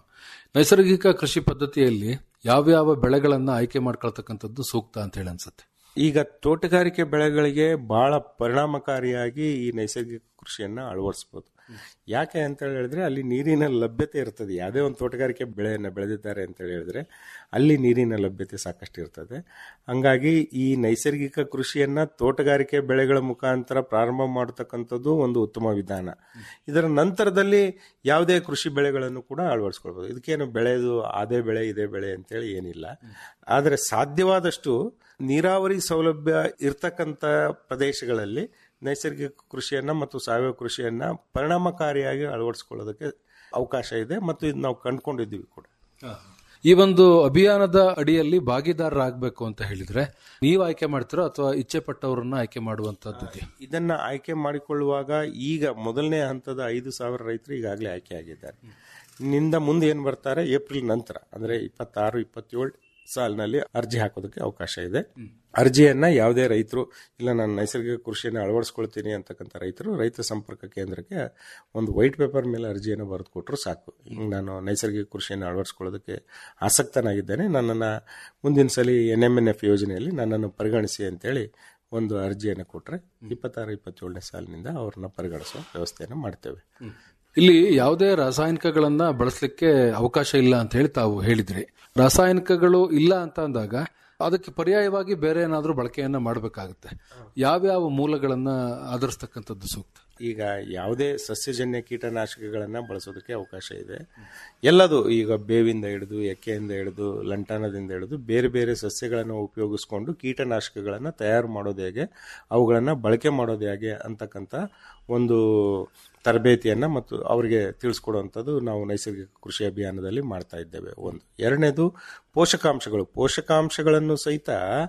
ನೈಸರ್ಗಿಕ ಕೃಷಿ ಪದ್ಧತಿಯಲ್ಲಿ ಯಾವ್ಯಾವ ಬೆಳೆಗಳನ್ನ ಆಯ್ಕೆ ಮಾಡ್ಕೊಳ್ತಕ್ಕಂಥದ್ದು ಸೂಕ್ತ ಅಂತ ಹೇಳಿ ಅನ್ಸುತ್ತೆ ಈಗ ತೋಟಗಾರಿಕೆ ಬೆಳೆಗಳಿಗೆ ಬಹಳ ಪರಿಣಾಮಕಾರಿಯಾಗಿ ಈ ನೈಸರ್ಗಿಕ ಕೃಷಿಯನ್ನ ಅಳವಡಿಸಬಹುದು ಯಾಕೆ ಅಂತ ಹೇಳಿದ್ರೆ ಅಲ್ಲಿ ನೀರಿನ ಲಭ್ಯತೆ ಇರ್ತದೆ ಯಾವುದೇ ಒಂದು ತೋಟಗಾರಿಕೆ ಬೆಳೆಯನ್ನ ಬೆಳೆದಿದ್ದಾರೆ ಅಂತ ಹೇಳಿದ್ರೆ ಅಲ್ಲಿ ನೀರಿನ ಲಭ್ಯತೆ ಸಾಕಷ್ಟು ಇರ್ತದೆ ಹಂಗಾಗಿ ಈ ನೈಸರ್ಗಿಕ ಕೃಷಿಯನ್ನ ತೋಟಗಾರಿಕೆ ಬೆಳೆಗಳ ಮುಖಾಂತರ ಪ್ರಾರಂಭ ಮಾಡತಕ್ಕಂಥದ್ದು ಒಂದು ಉತ್ತಮ ವಿಧಾನ ಇದರ ನಂತರದಲ್ಲಿ ಯಾವುದೇ ಕೃಷಿ ಬೆಳೆಗಳನ್ನು ಕೂಡ ಅಳವಡಿಸ್ಕೊಳ್ಬಹುದು ಇದಕ್ಕೇನು ಬೆಳೆದು ಅದೇ ಬೆಳೆ ಇದೇ ಬೆಳೆ ಅಂತೇಳಿ ಏನಿಲ್ಲ ಆದರೆ ಸಾಧ್ಯವಾದಷ್ಟು ನೀರಾವರಿ ಸೌಲಭ್ಯ ಇರ್ತಕ್ಕಂಥ ಪ್ರದೇಶಗಳಲ್ಲಿ ನೈಸರ್ಗಿಕ ಕೃಷಿಯನ್ನ ಮತ್ತು ಸಾವಯವ ಕೃಷಿಯನ್ನ ಪರಿಣಾಮಕಾರಿಯಾಗಿ ಅಳವಡಿಸ್ಕೊಳ್ಳೋದಕ್ಕೆ ಅವಕಾಶ ಇದೆ ಮತ್ತು ಇದು ನಾವು ಕಂಡುಕೊಂಡಿದ್ದೀವಿ ಕೂಡ ಈ ಒಂದು ಅಭಿಯಾನದ ಅಡಿಯಲ್ಲಿ ಭಾಗಿದಾರರಾಗಬೇಕು ಅಂತ ಹೇಳಿದ್ರೆ ನೀವು ಆಯ್ಕೆ ಮಾಡ್ತೀರೋ ಅಥವಾ ಇಚ್ಛೆ ಪಟ್ಟವರನ್ನ ಆಯ್ಕೆ ಮಾಡುವಂತದ್ದು ಇದೆಯಾ? ಇದನ್ನ ಆಯ್ಕೆ ಮಾಡಿಕೊಳ್ಳುವಾಗ ಈಗ ಮೊದಲನೇ ಹಂತದ ಐದು ಸಾವಿರ ರೈತರು ಈಗಾಗಲೇ ಆಯ್ಕೆ ಆಗಿದ್ದಾರೆ ನಿಂದ ಮುಂದೆ ಏನು ಬರ್ತಾರೆ ಏಪ್ರಿಲ್ ನಂತರ ಅಂದ್ರೆ ಇಪ್ಪತ್ತಾರು ಇಪ್ಪತ್ತೇಳು ಸಾಲಿನಲ್ಲಿ ಅರ್ಜಿ ಹಾಕೋದಕ್ಕೆ ಅವಕಾಶ ಇದೆ ಅರ್ಜಿಯನ್ನ ಯಾವುದೇ ರೈತರು ಇಲ್ಲ ನಾನು ನೈಸರ್ಗಿಕ ಕೃಷಿಯನ್ನು ಅಳವಡಿಸ್ಕೊಳ್ತೀನಿ ಅಂತಕ್ಕಂಥ ರೈತರು ರೈತ ಸಂಪರ್ಕ ಕೇಂದ್ರಕ್ಕೆ ಒಂದು ವೈಟ್ ಪೇಪರ್ ಮೇಲೆ ಅರ್ಜಿಯನ್ನು ಬರೆದು ಕೊಟ್ಟರು ಸಾಕು ಹಿಂಗ್ ನಾನು ನೈಸರ್ಗಿಕ ಕೃಷಿಯನ್ನು ಅಳವಡಿಸ್ಕೊಳ್ಳೋದಕ್ಕೆ ಆಸಕ್ತನಾಗಿದ್ದೇನೆ ನನ್ನನ್ನು ಮುಂದಿನ ಸಲ ಎನ್ ಎಮ್ ಎನ್ ಎಫ್ ಯೋಜನೆಯಲ್ಲಿ ನನ್ನನ್ನು ಪರಿಗಣಿಸಿ ಅಂತೇಳಿ ಒಂದು ಅರ್ಜಿಯನ್ನು ಕೊಟ್ಟರೆ ಇಪ್ಪತ್ತಾರು ಇಪ್ಪತ್ತೇಳನೇ ಸಾಲಿನಿಂದ ಅವ್ರನ್ನ ಪರಿಗಣಿಸುವ ವ್ಯವಸ್ಥೆಯನ್ನು ಮಾಡ್ತೇವೆ ಇಲ್ಲಿ ಯಾವುದೇ ರಾಸಾಯನಿಕಗಳನ್ನ ಬಳಸಲಿಕ್ಕೆ ಅವಕಾಶ ಇಲ್ಲ ಅಂತ ಹೇಳಿ ತಾವು ಹೇಳಿದ್ರಿ ರಾಸಾಯನಿಕಗಳು ಇಲ್ಲ ಅಂತ ಅಂದಾಗ ಅದಕ್ಕೆ ಪರ್ಯಾಯವಾಗಿ ಬೇರೆ ಏನಾದರೂ ಬಳಕೆಯನ್ನ ಮಾಡಬೇಕಾಗುತ್ತೆ ಯಾವ್ಯಾವ ಮೂಲಗಳನ್ನ ಆಧರಿಸ್ತಕ್ಕಂಥದ್ದು ಸೂಕ್ತ ಈಗ ಯಾವುದೇ ಸಸ್ಯಜನ್ಯ ಕೀಟನಾಶಕಗಳನ್ನ ಬಳಸೋದಕ್ಕೆ ಅವಕಾಶ ಇದೆ ಎಲ್ಲದು ಈಗ ಬೇವಿಂದ ಹಿಡಿದು ಎಕ್ಕೆಯಿಂದ ಹಿಡಿದು ಲಂಟಾನದಿಂದ ಹಿಡಿದು ಬೇರೆ ಬೇರೆ ಸಸ್ಯಗಳನ್ನು ಉಪಯೋಗಿಸ್ಕೊಂಡು ಕೀಟನಾಶಕಗಳನ್ನ ತಯಾರು ಮಾಡೋದು ಹೇಗೆ ಅವುಗಳನ್ನ ಬಳಕೆ ಮಾಡೋದು ಹೇಗೆ ಅಂತಕ್ಕಂಥ ಒಂದು ತರಬೇತಿಯನ್ನ ಮತ್ತು ಅವರಿಗೆ ತಿಳಿಸ್ಕೊಡುವಂಥದ್ದು ನಾವು ನೈಸರ್ಗಿಕ ಕೃಷಿ ಅಭಿಯಾನದಲ್ಲಿ ಮಾಡ್ತಾ ಇದ್ದೇವೆ ಒಂದು ಎರಡನೇದು ಪೋಷಕಾಂಶಗಳು ಪೋಷಕಾಂಶಗಳನ್ನು ಸಹಿತ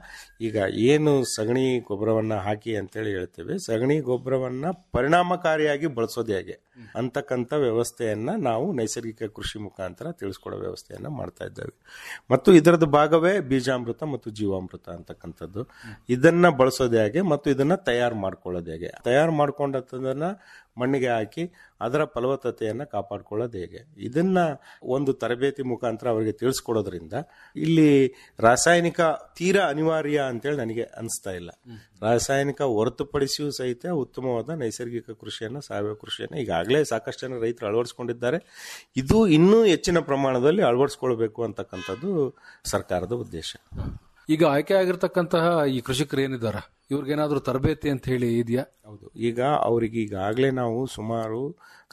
ಈಗ ಏನು ಸಗಣಿ ಗೊಬ್ಬರವನ್ನ ಹಾಕಿ ಅಂತೇಳಿ ಹೇಳ್ತೇವೆ ಸಗಣಿ ಗೊಬ್ಬರವನ್ನ ಪರಿಣಾಮಕಾರಿಯಾಗಿ ಬಳಸೋದು ಹೇಗೆ ಅಂತಕ್ಕಂಥ ವ್ಯವಸ್ಥೆಯನ್ನ ನಾವು ನೈಸರ್ಗಿಕ ಕೃಷಿ ಮುಖಾಂತರ ತಿಳಿಸ್ಕೊಡೋ ವ್ಯವಸ್ಥೆಯನ್ನ ಮಾಡ್ತಾ ಇದ್ದೇವೆ ಮತ್ತು ಇದರದ ಭಾಗವೇ ಬೀಜಾಮೃತ ಮತ್ತು ಜೀವಾಮೃತ ಅಂತಕ್ಕಂಥದ್ದು ಇದನ್ನ ಬಳಸೋದು ಹೇಗೆ ಮತ್ತು ಇದನ್ನ ತಯಾರು ಮಾಡ್ಕೊಳ್ಳೋದು ಹೇಗೆ ತಯಾರು ಮಾಡ್ಕೊಂಡದನ್ನ ಮಣ್ಣಿಗೆ ಹಾಕಿ ಅದರ ಫಲವತ್ತತೆಯನ್ನ ಕಾಪಾಡ್ಕೊಳ್ಳೋದು ಹೇಗೆ ಇದನ್ನ ಒಂದು ತರಬೇತಿ ಮುಖಾಂತರ ಅವರಿಗೆ ತಿಳಿಸ್ಕೊಡೋದ್ರಿಂದ ಇಲ್ಲಿ ರಾಸಾಯನಿಕ ತೀರಾ ಅನಿವಾರ್ಯ ಅಂತೇಳಿ ನನಗೆ ಅನಿಸ್ತಾ ಇಲ್ಲ ರಾಸಾಯನಿಕ ಹೊರತುಪಡಿಸಿಯೂ ಸಹಿತ ಉತ್ತಮವಾದ ನೈಸರ್ಗಿಕ ಕೃಷಿಯನ್ನ ಸಾವಯವ ಕೃಷಿಯನ್ನ ಈಗಾಗಲೇ ಸಾಕಷ್ಟು ಜನ ರೈತರು ಅಳವಡಿಸ್ಕೊಂಡಿದ್ದಾರೆ ಇದು ಇನ್ನೂ ಹೆಚ್ಚಿನ ಪ್ರಮಾಣದಲ್ಲಿ ಅಳವಡಿಸ್ಕೊಳ್ಬೇಕು ಅಂತಕ್ಕಂಥದ್ದು ಸರ್ಕಾರದ ಉದ್ದೇಶ ಈಗ ಆಯ್ಕೆ ಆಗಿರ್ತಕ್ಕಂತಹ ಈ ಕೃಷಿಕರು ಏನಿದಾರ ಇವ್ರಿಗೇನಾದ್ರೂ ತರಬೇತಿ ಅಂತ ಹೇಳಿ ಇದೆಯಾ ಹೌದು ಈಗ ಅವರಿಗೆ ಈಗಾಗಲೇ ನಾವು ಸುಮಾರು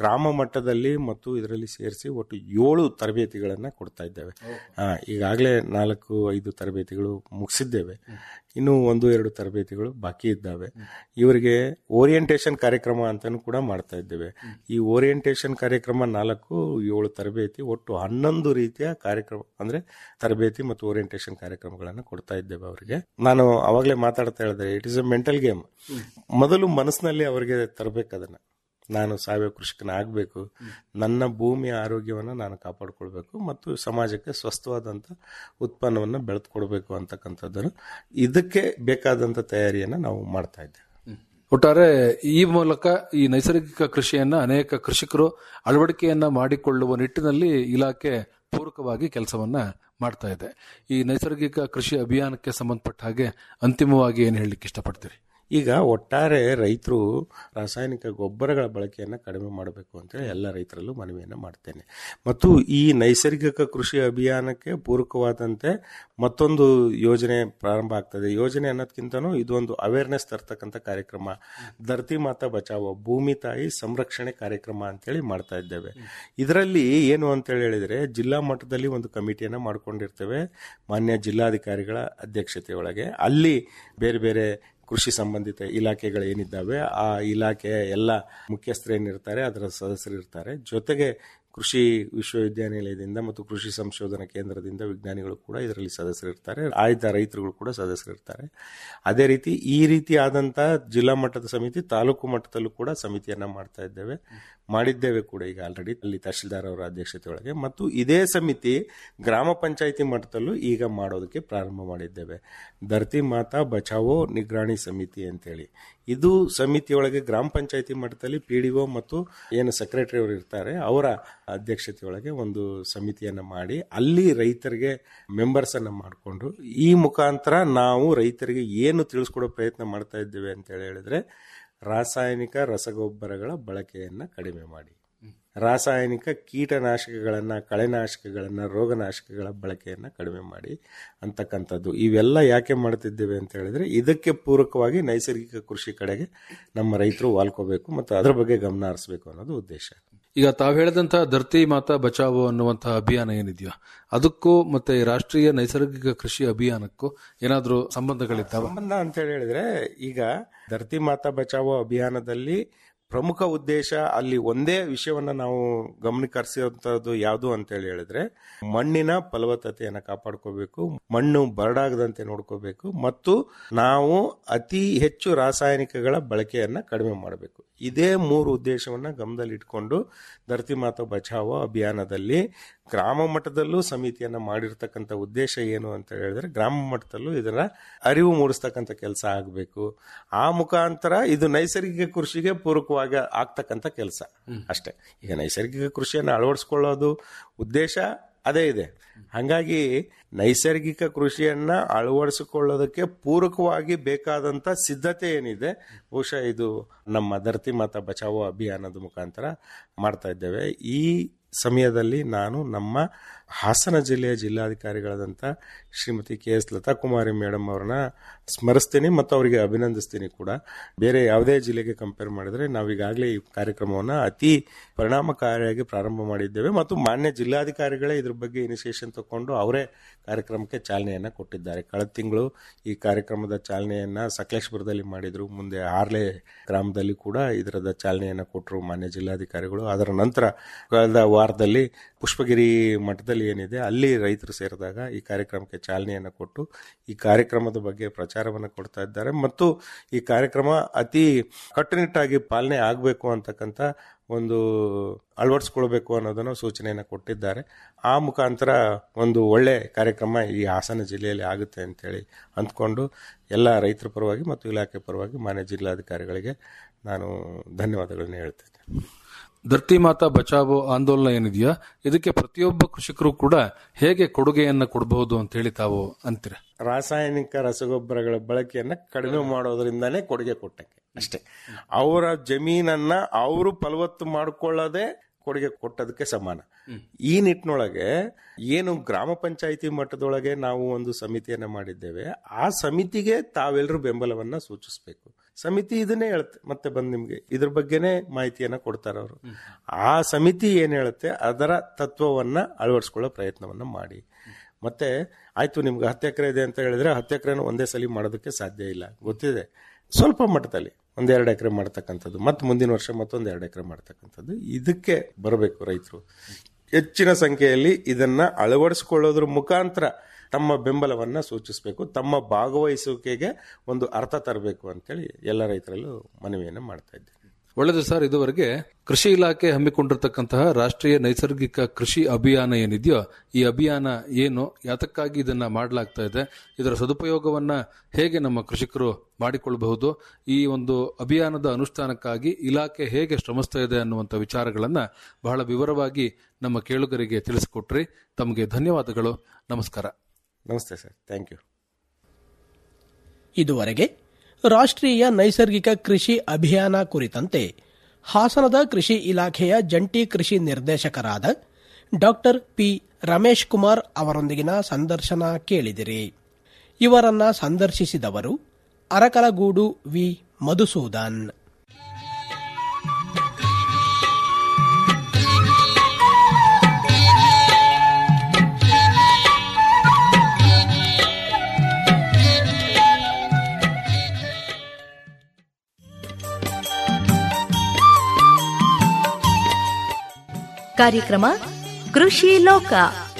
ಗ್ರಾಮ ಮಟ್ಟದಲ್ಲಿ ಮತ್ತು ಇದರಲ್ಲಿ ಸೇರಿಸಿ ಒಟ್ಟು ಏಳು ತರಬೇತಿಗಳನ್ನು ಕೊಡ್ತಾ ಇದ್ದೇವೆ ಆ, ಈಗಾಗಲೇ ನಾಲ್ಕು ಐದು ತರಬೇತಿಗಳು ಮುಗಿಸಿದ್ದೇವೆ ಇನ್ನು ಒಂದು ಎರಡು ತರಬೇತಿಗಳು ಬಾಕಿ ಇದ್ದಾವೆ ಇವರಿಗೆ ಓರಿಯಂಟೇಷನ್ ಕಾರ್ಯಕ್ರಮ ಅಂತಾನು ಕೂಡ ಮಾಡ್ತಾ ಇದ್ದೇವೆ ಈ ಓರಿಯಂಟೇಷನ್ ಕಾರ್ಯಕ್ರಮ ನಾಲ್ಕು ಏಳು ತರಬೇತಿ ಒಟ್ಟು ಹನ್ನೊಂದು ರೀತಿಯ ಕಾರ್ಯಕ್ರಮ ಅಂದ್ರೆ ತರಬೇತಿ ಮತ್ತು ಓರಿಯಂಟೇಷನ್ ಕಾರ್ಯಕ್ರಮಗಳನ್ನು ಕೊಡ್ತಾ ಇದ್ದೇವೆ ಅವರಿಗೆ ನಾನು ಅವಾಗಲೇ ಮಾತಾಡ್ತಾ ಹೇಳಿದೆ it is a mental game ಮೊದಲು ಮನಸ್ಸಿನಲ್ಲಿ ಅವರಿಗೆ ತರಬೇಕು ಅದನ್ನ ನಾನು ಸಾವಯವ ಕೃಷಿಕನ ಆಗಬೇಕು ನನ್ನ ಭೂಮಿಯ ಆರೋಗ್ಯವನ್ನು ನಾನು ಕಾಪಾಡಿಕೊಳ್ಬೇಕು ಮತ್ತು ಸಮಾಜಕ್ಕೆ ಸ್ವಸ್ಥವಾದಂಥ ಉತ್ಪನ್ನವನ್ನು ಬೆಳೆದುಕೊಡ್ಬೇಕು ಅಂತಕ್ಕಂಥದ್ದನ್ನು ಇದಕ್ಕೆ ಬೇಕಾದಂಥ ತಯಾರಿಯನ್ನು ನಾವು ಮಾಡ್ತಾ ಇದ್ದೇವೆ ಒಟ್ಟಾರೆ ಈ ಮೂಲಕ ಈ ನೈಸರ್ಗಿಕ ಕೃಷಿಯನ್ನ ಅನೇಕ ಕೃಷಿಕರು ಅಳವಡಿಕೆಯನ್ನ ಮಾಡಿಕೊಳ್ಳುವ ನಿಟ್ಟಿನಲ್ಲಿ ಇಲಾಖೆ ಪೂರಕವಾಗಿ ಕೆಲಸವನ್ನ ಮಾಡ್ತಾ ಇದೆ ಈ ನೈಸರ್ಗಿಕ ಕೃಷಿ ಅಭಿಯಾನಕ್ಕೆ ಸಂಬಂಧಪಟ್ಟ ಹಾಗೆ ಅಂತಿಮವಾಗಿ ಏನು ಹೇಳಲಿಕ್ಕೆ ಇಷ್ಟಪಡ್ತೀರಿ ಈಗ ಒಟ್ಟಾರೆ ರೈತರು ರಾಸಾಯನಿಕ ಗೊಬ್ಬರಗಳ ಬಳಕೆಯನ್ನು ಕಡಿಮೆ ಮಾಡಬೇಕು ಅಂತೇಳಿ ಎಲ್ಲ ರೈತರಲ್ಲೂ ಮನವಿಯನ್ನು ಮಾಡ್ತೇನೆ ಮತ್ತು ಈ ನೈಸರ್ಗಿಕ ಕೃಷಿ ಅಭಿಯಾನಕ್ಕೆ ಪೂರಕವಾದಂತೆ ಮತ್ತೊಂದು ಯೋಜನೆ ಪ್ರಾರಂಭ ಆಗ್ತದೆ ಯೋಜನೆ ಅನ್ನೋದಕ್ಕಿಂತನೂ ಇದೊಂದು ಅವೇರ್ನೆಸ್ ತರ್ತಕ್ಕಂಥ ಕಾರ್ಯಕ್ರಮ ಧರ್ತಿ ಮಾತಾ ಬಚಾವೋ ಭೂಮಿ ತಾಯಿ ಸಂರಕ್ಷಣೆ ಕಾರ್ಯಕ್ರಮ ಅಂತೇಳಿ ಮಾಡ್ತಾ ಇದ್ದೇವೆ ಇದರಲ್ಲಿ ಏನು ಅಂತೇಳಿ ಹೇಳಿದ್ರೆ ಜಿಲ್ಲಾ ಮಟ್ಟದಲ್ಲಿ ಒಂದು ಕಮಿಟಿಯನ್ನು ಮಾಡ್ಕೊಂಡಿರ್ತೇವೆ ಮಾನ್ಯ ಜಿಲ್ಲಾಧಿಕಾರಿಗಳ ಅಧ್ಯಕ್ಷತೆಯೊಳಗೆ ಅಲ್ಲಿ ಬೇರೆ ಬೇರೆ ಕೃಷಿ ಸಂಬಂಧಿತ ಇಲಾಖೆಗಳು ಏನಿದ್ದಾವೆ ಆ ಇಲಾಖೆಯ ಎಲ್ಲ ಮುಖ್ಯಸ್ಥರು ಏನಿರ್ತಾರೆ ಅದರ ಸದಸ್ಯರು ಇರ್ತಾರೆ ಜೊತೆಗೆ ಕೃಷಿ ವಿಶ್ವವಿದ್ಯಾನಿಲಯದಿಂದ ಮತ್ತು ಕೃಷಿ ಸಂಶೋಧನಾ ಕೇಂದ್ರದಿಂದ ವಿಜ್ಞಾನಿಗಳು ಕೂಡ ಇದರಲ್ಲಿ ಸದಸ್ಯರಿರ್ತಾರೆ ಆಯ್ದ ರೈತರುಗಳು ಕೂಡ ಸದಸ್ಯರಿರ್ತಾರೆ ಅದೇ ರೀತಿ ಈ ರೀತಿಯಾದಂಥ ಜಿಲ್ಲಾ ಮಟ್ಟದ ಸಮಿತಿ ತಾಲೂಕು ಮಟ್ಟದಲ್ಲೂ ಕೂಡ ಸಮಿತಿಯನ್ನ ಮಾಡ್ತಾ ಇದ್ದೇವೆ ಮಾಡಿದ್ದೇವೆ ಕೂಡ ಈಗ ಆಲ್ರೆಡಿ ಅಲ್ಲಿ ತಹಶೀಲ್ದಾರ್ ಅವರ ಅಧ್ಯಕ್ಷತೆ ಒಳಗೆ ಮತ್ತು ಇದೇ ಸಮಿತಿ ಗ್ರಾಮ ಪಂಚಾಯಿತಿ ಮಟ್ಟದಲ್ಲೂ ಈಗ ಮಾಡೋದಕ್ಕೆ ಪ್ರಾರಂಭ ಮಾಡಿದ್ದೇವೆ ಧರ್ತಿ ಮಾತಾ ಬಚಾವೋ ನಿಗ್ರಾಣಿ ಸಮಿತಿ ಅಂತೇಳಿ ಇದು ಸಮಿತಿಯೊಳಗೆ ಗ್ರಾಮ ಪಂಚಾಯಿತಿ ಮಟ್ಟದಲ್ಲಿ ಪಿ ಡಿ ಒ ಮತ್ತು ಏನು ಸೆಕ್ರೆಟರಿ ಅವರು ಇರ್ತಾರೆ ಅವರ ಅಧ್ಯಕ್ಷತೆಯೊಳಗೆ ಒಂದು ಸಮಿತಿಯನ್ನ ಮಾಡಿ ಅಲ್ಲಿ ರೈತರಿಗೆ ಮೆಂಬರ್ಸ್ ಅನ್ನ ಮಾಡಿಕೊಂಡು ಈ ಮುಖಾಂತರ ನಾವು ರೈತರಿಗೆ ಏನು ತಿಳಿಸ್ಕೊಡೋ ಪ್ರಯತ್ನ ಮಾಡ್ತಾ ಇದ್ದೇವೆ ಅಂತ ಹೇಳಿ ಹೇಳಿದ್ರೆ ರಾಸಾಯನಿಕ ರಸಗೊಬ್ಬರಗಳ ಬಳಕೆಯನ್ನ ಕಡಿಮೆ ಮಾಡಿ ರಾಸಾಯನಿಕ ಕೀಟನಾಶಕಗಳನ್ನ ಕಳೆನಾಶಕಗಳನ್ನ ರೋಗನಾಶಕಗಳ ಬಳಕೆಯನ್ನ ಕಡಿಮೆ ಮಾಡಿ ಅಂತಕ್ಕಂಥದ್ದು ಇವೆಲ್ಲ ಯಾಕೆ ಮಾಡ್ತಿದ್ದೇವೆ ಅಂತ ಹೇಳಿದ್ರೆ ಇದಕ್ಕೆ ಪೂರಕವಾಗಿ ನೈಸರ್ಗಿಕ ಕೃಷಿ ಕಡೆಗೆ ನಮ್ಮ ರೈತರು ವಾಲ್ಕೋಬೇಕು ಮತ್ತು ಅದರ ಬಗ್ಗೆ ಗಮನ ಹರಿಸಬೇಕು ಅನ್ನೋದು ಉದ್ದೇಶ ಈಗ ತಾವು ಹೇಳಿದಂತಹ ಧರ್ತಿ ಮಾತಾ ಬಚಾವೋ ಅನ್ನುವಂತಹ ಅಭಿಯಾನ ಏನಿದೆಯೋ ಅದಕ್ಕೂ ಮತ್ತೆ ಈ ರಾಷ್ಟ್ರೀಯ ನೈಸರ್ಗಿಕ ಕೃಷಿ ಅಭಿಯಾನಕ್ಕೂ ಏನಾದ್ರೂ ಸಂಬಂಧಗಳಿದ್ದಾವ ಸಂಬಂಧ ಅಂತ ಹೇಳಿ ಹೇಳಿದ್ರೆ ಈಗ ಧರ್ತಿ ಮಾತಾ ಬಚಾವೋ ಅಭಿಯಾನದಲ್ಲಿ ಪ್ರಮುಖ ಉದ್ದೇಶ ಅಲ್ಲಿ ಒಂದೇ ವಿಷಯವನ್ನ ನಾವು ಗಮನಕರಿಸಿರುವಂತದ್ದು ಯಾವುದು ಅಂತ ಹೇಳಿ ಹೇಳಿದ್ರೆ ಮಣ್ಣಿನ ಫಲವತ್ತತೆಯನ್ನು ಕಾಪಾಡ್ಕೋಬೇಕು ಮಣ್ಣು ಬರಡಾಗದಂತೆ ನೋಡ್ಕೋಬೇಕು ಮತ್ತು ನಾವು ಅತಿ ಹೆಚ್ಚು ರಾಸಾಯನಿಕಗಳ ಬಳಕೆಯನ್ನ ಕಡಿಮೆ ಮಾಡಬೇಕು ಇದೇ ಮೂರು ಉದ್ದೇಶವನ್ನ ಗಮನದಲ್ಲಿ ಇಟ್ಕೊಂಡು ಧರ್ತಿ ಮಾತಾ ಬಚಾವೋ ಅಭಿಯಾನದಲ್ಲಿ ಗ್ರಾಮ ಮಟ್ಟದಲ್ಲೂ ಸಮಿತಿಯನ್ನ ಮಾಡಿರ್ತಕ್ಕಂಥ ಉದ್ದೇಶ ಏನು ಅಂತ ಹೇಳಿದ್ರೆ ಗ್ರಾಮ ಮಟ್ಟದಲ್ಲೂ ಇದರ ಅರಿವು ಮೂಡಿಸ್ತಕ್ಕಂಥ ಕೆಲಸ ಆಗಬೇಕು ಆ ಮುಖಾಂತರ ಇದು ನೈಸರ್ಗಿಕ ಕೃಷಿಗೆ ಪೂರಕವಾಗಿ ಆಗ್ತಕ್ಕಂಥ ಕೆಲಸ ಅಷ್ಟೇ ಈಗ ನೈಸರ್ಗಿಕ ಕೃಷಿಯನ್ನು ಅಳವಡಿಸ್ಕೊಳ್ಳೋದು ಉದ್ದೇಶ ಅದೇ ಇದೆ ಹಾಗಾಗಿ ನೈಸರ್ಗಿಕ ಕೃಷಿಯನ್ನ ಅಳವಡಿಸಿಕೊಳ್ಳೋದಕ್ಕೆ ಪೂರಕವಾಗಿ ಬೇಕಾದಂತ ಸಿದ್ಧತೆ ಏನಿದೆ ಬಹುಶಃ ಇದು ನಮ್ಮ ಧರ್ತಿ ಮಾತಾ ಬಚಾವೋ ಅಭಿಯಾನದ ಮುಖಾಂತರ ಮಾಡ್ತಾ ಇದ್ದೇವೆ ಈ ಸಮಯದಲ್ಲಿ ನಾನು ನಮ್ಮ ಹಾಸನ ಜಿಲ್ಲೆಯ ಜಿಲ್ಲಾಧಿಕಾರಿಗಳಾದಂಥ Shrimati K S Latha Kumari madam ಅವ್ರನ್ನ ಸ್ಮರಿಸ್ತೀನಿ ಮತ್ತು ಅವರಿಗೆ ಅಭಿನಂದಿಸ್ತೀನಿ ಕೂಡ ಬೇರೆ ಯಾವುದೇ ಜಿಲ್ಲೆಗೆ ಕಂಪೇರ್ ಮಾಡಿದ್ರೆ ನಾವೀಗಾಗಲೇ ಈ ಕಾರ್ಯಕ್ರಮವನ್ನು ಅತಿ ಪರಿಣಾಮಕಾರಿಯಾಗಿ ಪ್ರಾರಂಭ ಮಾಡಿದ್ದೇವೆ ಮತ್ತು ಮಾನ್ಯ ಜಿಲ್ಲಾಧಿಕಾರಿಗಳೇ ಇದ್ರ ಬಗ್ಗೆ ಇನಿಷಿಯೇಷನ್ ತಗೊಂಡು ಅವರೇ ಕಾರ್ಯಕ್ರಮಕ್ಕೆ ಚಾಲನೆಯನ್ನ ಕೊಟ್ಟಿದ್ದಾರೆ ಕಳೆದ ತಿಂಗಳು ಈ ಕಾರ್ಯಕ್ರಮದ ಚಾಲನೆಯನ್ನ ಸಕಲೇಶ್ಪುರದಲ್ಲಿ ಮಾಡಿದ್ರು ಮುಂದೆ ಆರ್ಲೆ ಗ್ರಾಮದಲ್ಲಿ ಕೂಡ ಇದರದ ಚಾಲನೆಯನ್ನ ಕೊಟ್ಟರು ಮಾನ್ಯ ಜಿಲ್ಲಾಧಿಕಾರಿಗಳು ಅದರ ನಂತರ ಕಳೆದ ವಾರದಲ್ಲಿ ಪುಷ್ಪಗಿರಿ ಮಠದಲ್ಲಿ ಏನಿದೆ ಅಲ್ಲಿ ರೈತರು ಸೇರಿದಾಗ ಈ ಕಾರ್ಯಕ್ರಮಕ್ಕೆ ಚಾಲನೆಯನ್ನು ಕೊಟ್ಟು ಈ ಕಾರ್ಯಕ್ರಮದ ಬಗ್ಗೆ ಪ್ರಚಾರವನ್ನು ಕೊಡ್ತಾ ಇದ್ದಾರೆ ಮತ್ತು ಈ ಕಾರ್ಯಕ್ರಮ ಅತಿ ಕಟ್ಟುನಿಟ್ಟಾಗಿ ಪಾಲನೆ ಆಗಬೇಕು ಅಂತಕ್ಕಂಥ ಒಂದು ಅಳವಡಿಸ್ಕೊಳ್ಬೇಕು ಅನ್ನೋದನ್ನು ಸೂಚನೆಯನ್ನು ಕೊಟ್ಟಿದ್ದಾರೆ ಆ ಮುಖಾಂತರ ಒಂದು ಒಳ್ಳೆ ಕಾರ್ಯಕ್ರಮ ಈ ಹಾಸನ ಜಿಲ್ಲೆಯಲ್ಲಿ ಆಗುತ್ತೆ ಅಂತೇಳಿ ಅಂದ್ಕೊಂಡು ಎಲ್ಲ ರೈತರ ಪರವಾಗಿ ಮತ್ತು ಇಲಾಖೆ ಪರವಾಗಿ ಮಾನ್ಯ ಜಿಲ್ಲಾಧಿಕಾರಿಗಳಿಗೆ ನಾನು ಧನ್ಯವಾದಗಳನ್ನು ಹೇಳ್ತೇನೆ ಧರ್ತಿ ಮಾತಾ ಬಚಾವೋ ಆಂದೋಲನ ಏನಿದೆಯಾ ಇದಕ್ಕೆ ಪ್ರತಿಯೊಬ್ಬ ಕೃಷಿಕರು ಕೂಡ ಹೇಗೆ ಕೊಡುಗೆಯನ್ನ ಕೊಡಬಹುದು ಅಂತ ಹೇಳಿ ತಾವು ಅಂತೀರ ರಾಸಾಯನಿಕ ರಸಗೊಬ್ಬರಗಳ ಬಳಕೆಯನ್ನ ಕಡಿಮೆ ಮಾಡೋದ್ರಿಂದಾನೇ ಕೊಡುಗೆ ಕೊಟ್ಟಂಗೆ ಅಷ್ಟೇ ಅವರ ಜಮೀನನ್ನ ಅವರು ಫಲವತ್ತು ಮಾಡಿಕೊಳ್ಳದೆ ಕೊಡುಗೆ ಕೊಟ್ಟದಕ್ಕೆ ಸಮಾನ ಈ ನಿಟ್ಟಿನೊಳಗೆ ಏನು ಗ್ರಾಮ ಪಂಚಾಯಿತಿ ಮಟ್ಟದೊಳಗೆ ನಾವು ಒಂದು ಸಮಿತಿಯನ್ನ ಮಾಡಿದ್ದೇವೆ ಆ ಸಮಿತಿಗೆ ತಾವೆಲ್ಲರೂ ಬೆಂಬಲವನ್ನ ಸೂಚಿಸಬೇಕು ಸಮಿತಿ ಇದನ್ನೇ ಹೇಳುತ್ತೆ ಮತ್ತೆ ಬಂದು ನಿಮ್ಗೆ ಇದ್ರ ಬಗ್ಗೆನೇ ಮಾಹಿತಿಯನ್ನ ಕೊಡ್ತಾರೆ ಅವರು ಆ ಸಮಿತಿ ಏನ್ ಹೇಳುತ್ತೆ ಅದರ ತತ್ವವನ್ನ ಅಳವಡಿಸ್ಕೊಳ್ಳೋ ಪ್ರಯತ್ನವನ್ನ ಮಾಡಿ ಮತ್ತೆ ಆಯ್ತು ನಿಮ್ಗೆ ಹತ್ತು ಎಕರೆ ಇದೆ ಅಂತ ಹೇಳಿದ್ರೆ ಹತ್ತು ಎಕರೆನ ಒಂದೇ ಸಲ ಮಾಡೋದಕ್ಕೆ ಸಾಧ್ಯ ಇಲ್ಲ ಗೊತ್ತಿದೆ ಸ್ವಲ್ಪ ಮಟ್ಟದಲ್ಲಿ ಒಂದೆರಡು ಎಕರೆ ಮಾಡ್ತಕ್ಕಂಥದ್ದು ಮತ್ತೆ ಮುಂದಿನ ವರ್ಷ ಮತ್ತೊಂದು ಎರಡು ಎಕರೆ ಮಾಡ್ತಕ್ಕಂಥದ್ದು ಇದಕ್ಕೆ ಬರಬೇಕು ರೈತರು ಹೆಚ್ಚಿನ ಸಂಖ್ಯೆಯಲ್ಲಿ ಇದನ್ನ ಅಳವಡಿಸಿಕೊಳ್ಳೋದ್ರ ಮುಖಾಂತರ ತಮ್ಮ ಬೆಂಬಲವನ್ನ ಸೂಚಿಸಬೇಕು ತಮ್ಮ ಭಾಗವಹಿಸುವಿಕೆಗೆ ಒಂದು ಅರ್ಥ ತರಬೇಕು ಅಂತೇಳಿ ಎಲ್ಲ ರೈತರಲ್ಲೂ ಮನವಿಯನ್ನು ಮಾಡ್ತಾ ಇದ್ದೇನೆ ಒಳ್ಳೆಯದು ಸರ್ ಇದುವರೆಗೆ ಕೃಷಿ ಇಲಾಖೆ ಹಮ್ಮಿಕೊಂಡಿರ್ತಕ್ಕಂತಹ ರಾಷ್ಟ್ರೀಯ ನೈಸರ್ಗಿಕ ಕೃಷಿ ಅಭಿಯಾನ ಏನಿದೆಯೋ ಈ ಅಭಿಯಾನ ಏನು ಯಾತಕ್ಕಾಗಿ ಇದನ್ನ ಮಾಡಲಾಗ್ತಾ ಇದೆ ಇದರ ಸದುಪಯೋಗವನ್ನ ಹೇಗೆ ನಮ್ಮ ಕೃಷಿಕರು ಮಾಡಿಕೊಳ್ಳಬಹುದು ಈ ಒಂದು ಅಭಿಯಾನದ ಅನುಷ್ಠಾನಕ್ಕಾಗಿ ಇಲಾಖೆ ಹೇಗೆ ಶ್ರಮಿಸ್ತಾ ಇದೆ ಅನ್ನುವಂಥ ವಿಚಾರಗಳನ್ನ ಬಹಳ ವಿವರವಾಗಿ ನಮ್ಮ ಕೇಳುಗರಿಗೆ ತಿಳಿಸಿಕೊಟ್ರಿ ತಮಗೆ ಧನ್ಯವಾದಗಳು ನಮಸ್ಕಾರ ನಮಸ್ತೆ ಸರ್ ಥ್ಯಾಂಕ್ ಯು ಇದುವರೆಗೆ ರಾಷ್ಟ್ರೀಯ ನೈಸರ್ಗಿಕ ಕೃಷಿ ಅಭಿಯಾನ ಕುರಿತಂತೆ ಹಾಸನದ ಕೃಷಿ ಇಲಾಖೆಯ ಜಂಟಿ ಕೃಷಿ ನಿರ್ದೇಶಕರಾದ ಡಾಕ್ಟರ್ ಪಿ ರಮೇಶ್ ಕುಮಾರ್ ಅವರೊಂದಿಗಿನ ಸಂದರ್ಶನ ಕೇಳಿದಿರಿ ಇವರನ್ನ ಸಂದರ್ಶಿಸಿದವರು ಅರಕಲಗೂಡು ವಿ ಮಧುಸೂದನ್ ಕಾರ್ಯಕ್ರಮ ಕೃಷಿ ಲೋಕ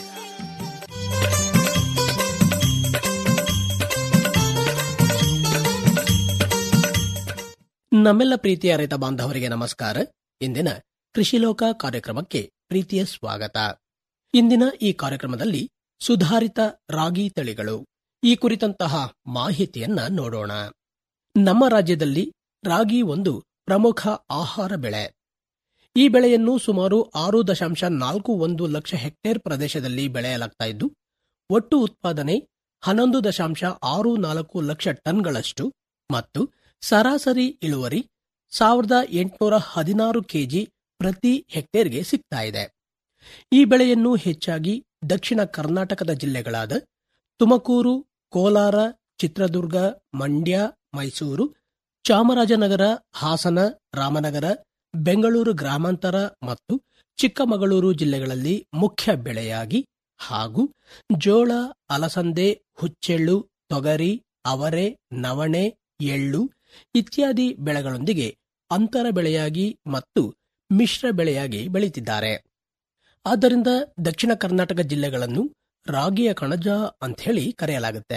ನಮ್ಮೆಲ್ಲ ಪ್ರೀತಿಯ ರೈತ ಬಾಂಧವರಿಗೆ ನಮಸ್ಕಾರ ಇಂದಿನ ಕೃಷಿ ಲೋಕ ಕಾರ್ಯಕ್ರಮಕ್ಕೆ ಪ್ರೀತಿಯ ಸ್ವಾಗತ ಇಂದಿನ ಈ ಕಾರ್ಯಕ್ರಮದಲ್ಲಿ ಸುಧಾರಿತ ರಾಗಿ ತಳಿಗಳು ಈ ಕುರಿತಂತಹ ಮಾಹಿತಿಯನ್ನ ನೋಡೋಣ ನಮ್ಮ ರಾಜ್ಯದಲ್ಲಿ ರಾಗಿ ಒಂದು ಪ್ರಮುಖ ಆಹಾರ ಬೆಳೆ ಈ ಬೆಳೆಯನ್ನು ಸುಮಾರು ಆರು ದಶಾಂಶ ನಾಲ್ಕು ಒಂದು ಲಕ್ಷ ಹೆಕ್ಟೇರ್ ಪ್ರದೇಶದಲ್ಲಿ ಬೆಳೆಯಲಾಗ್ತಾ ಇದ್ದು ಒಟ್ಟು ಉತ್ಪಾದನೆ ಹನ್ನೊಂದು ದಶಾಂಶ ಆರು ನಾಲ್ಕು ಲಕ್ಷ ಟನ್ಗಳಷ್ಟು ಮತ್ತು ಸರಾಸರಿ ಇಳುವರಿ ಸಾವಿರದ ಎಂಟುನೂರ ಹದಿನಾರು ಕೆಜಿ ಪ್ರತಿ ಹೆಕ್ಟೇರ್ಗೆ ಸಿಗ್ತಾ ಇದೆ ಈ ಬೆಳೆಯನ್ನು ಹೆಚ್ಚಾಗಿ ದಕ್ಷಿಣ ಕರ್ನಾಟಕದ ಜಿಲ್ಲೆಗಳಾದ ತುಮಕೂರು ಕೋಲಾರ ಚಿತ್ರದುರ್ಗ ಮಂಡ್ಯ ಮೈಸೂರು ಚಾಮರಾಜನಗರ ಹಾಸನ ರಾಮನಗರ ಬೆಂಗಳೂರು ಗ್ರಾಮಾಂತರ ಮತ್ತು ಚಿಕ್ಕಮಗಳೂರು ಜಿಲ್ಲೆಗಳಲ್ಲಿ ಮುಖ್ಯ ಬೆಳೆಯಾಗಿ ಹಾಗೂ ಜೋಳ ಅಲಸಂದೆ ಹುಚ್ಚೆಳ್ಳು ತೊಗರಿ ಅವರೆ ನವಣೆ ಎಳ್ಳು ಇತ್ಯಾದಿ ಬೆಳೆಗಳೊಂದಿಗೆ ಅಂತರ ಬೆಳೆಯಾಗಿ ಮತ್ತು ಮಿಶ್ರ ಬೆಳೆಯಾಗಿ ಬೆಳೀತಿದ್ದಾರೆ ಆದ್ದರಿಂದ ದಕ್ಷಿಣ ಕರ್ನಾಟಕ ಜಿಲ್ಲೆಗಳನ್ನು ರಾಗಿಯ ಕಣಜ ಅಂಥೇಳಿ ಕರೆಯಲಾಗುತ್ತೆ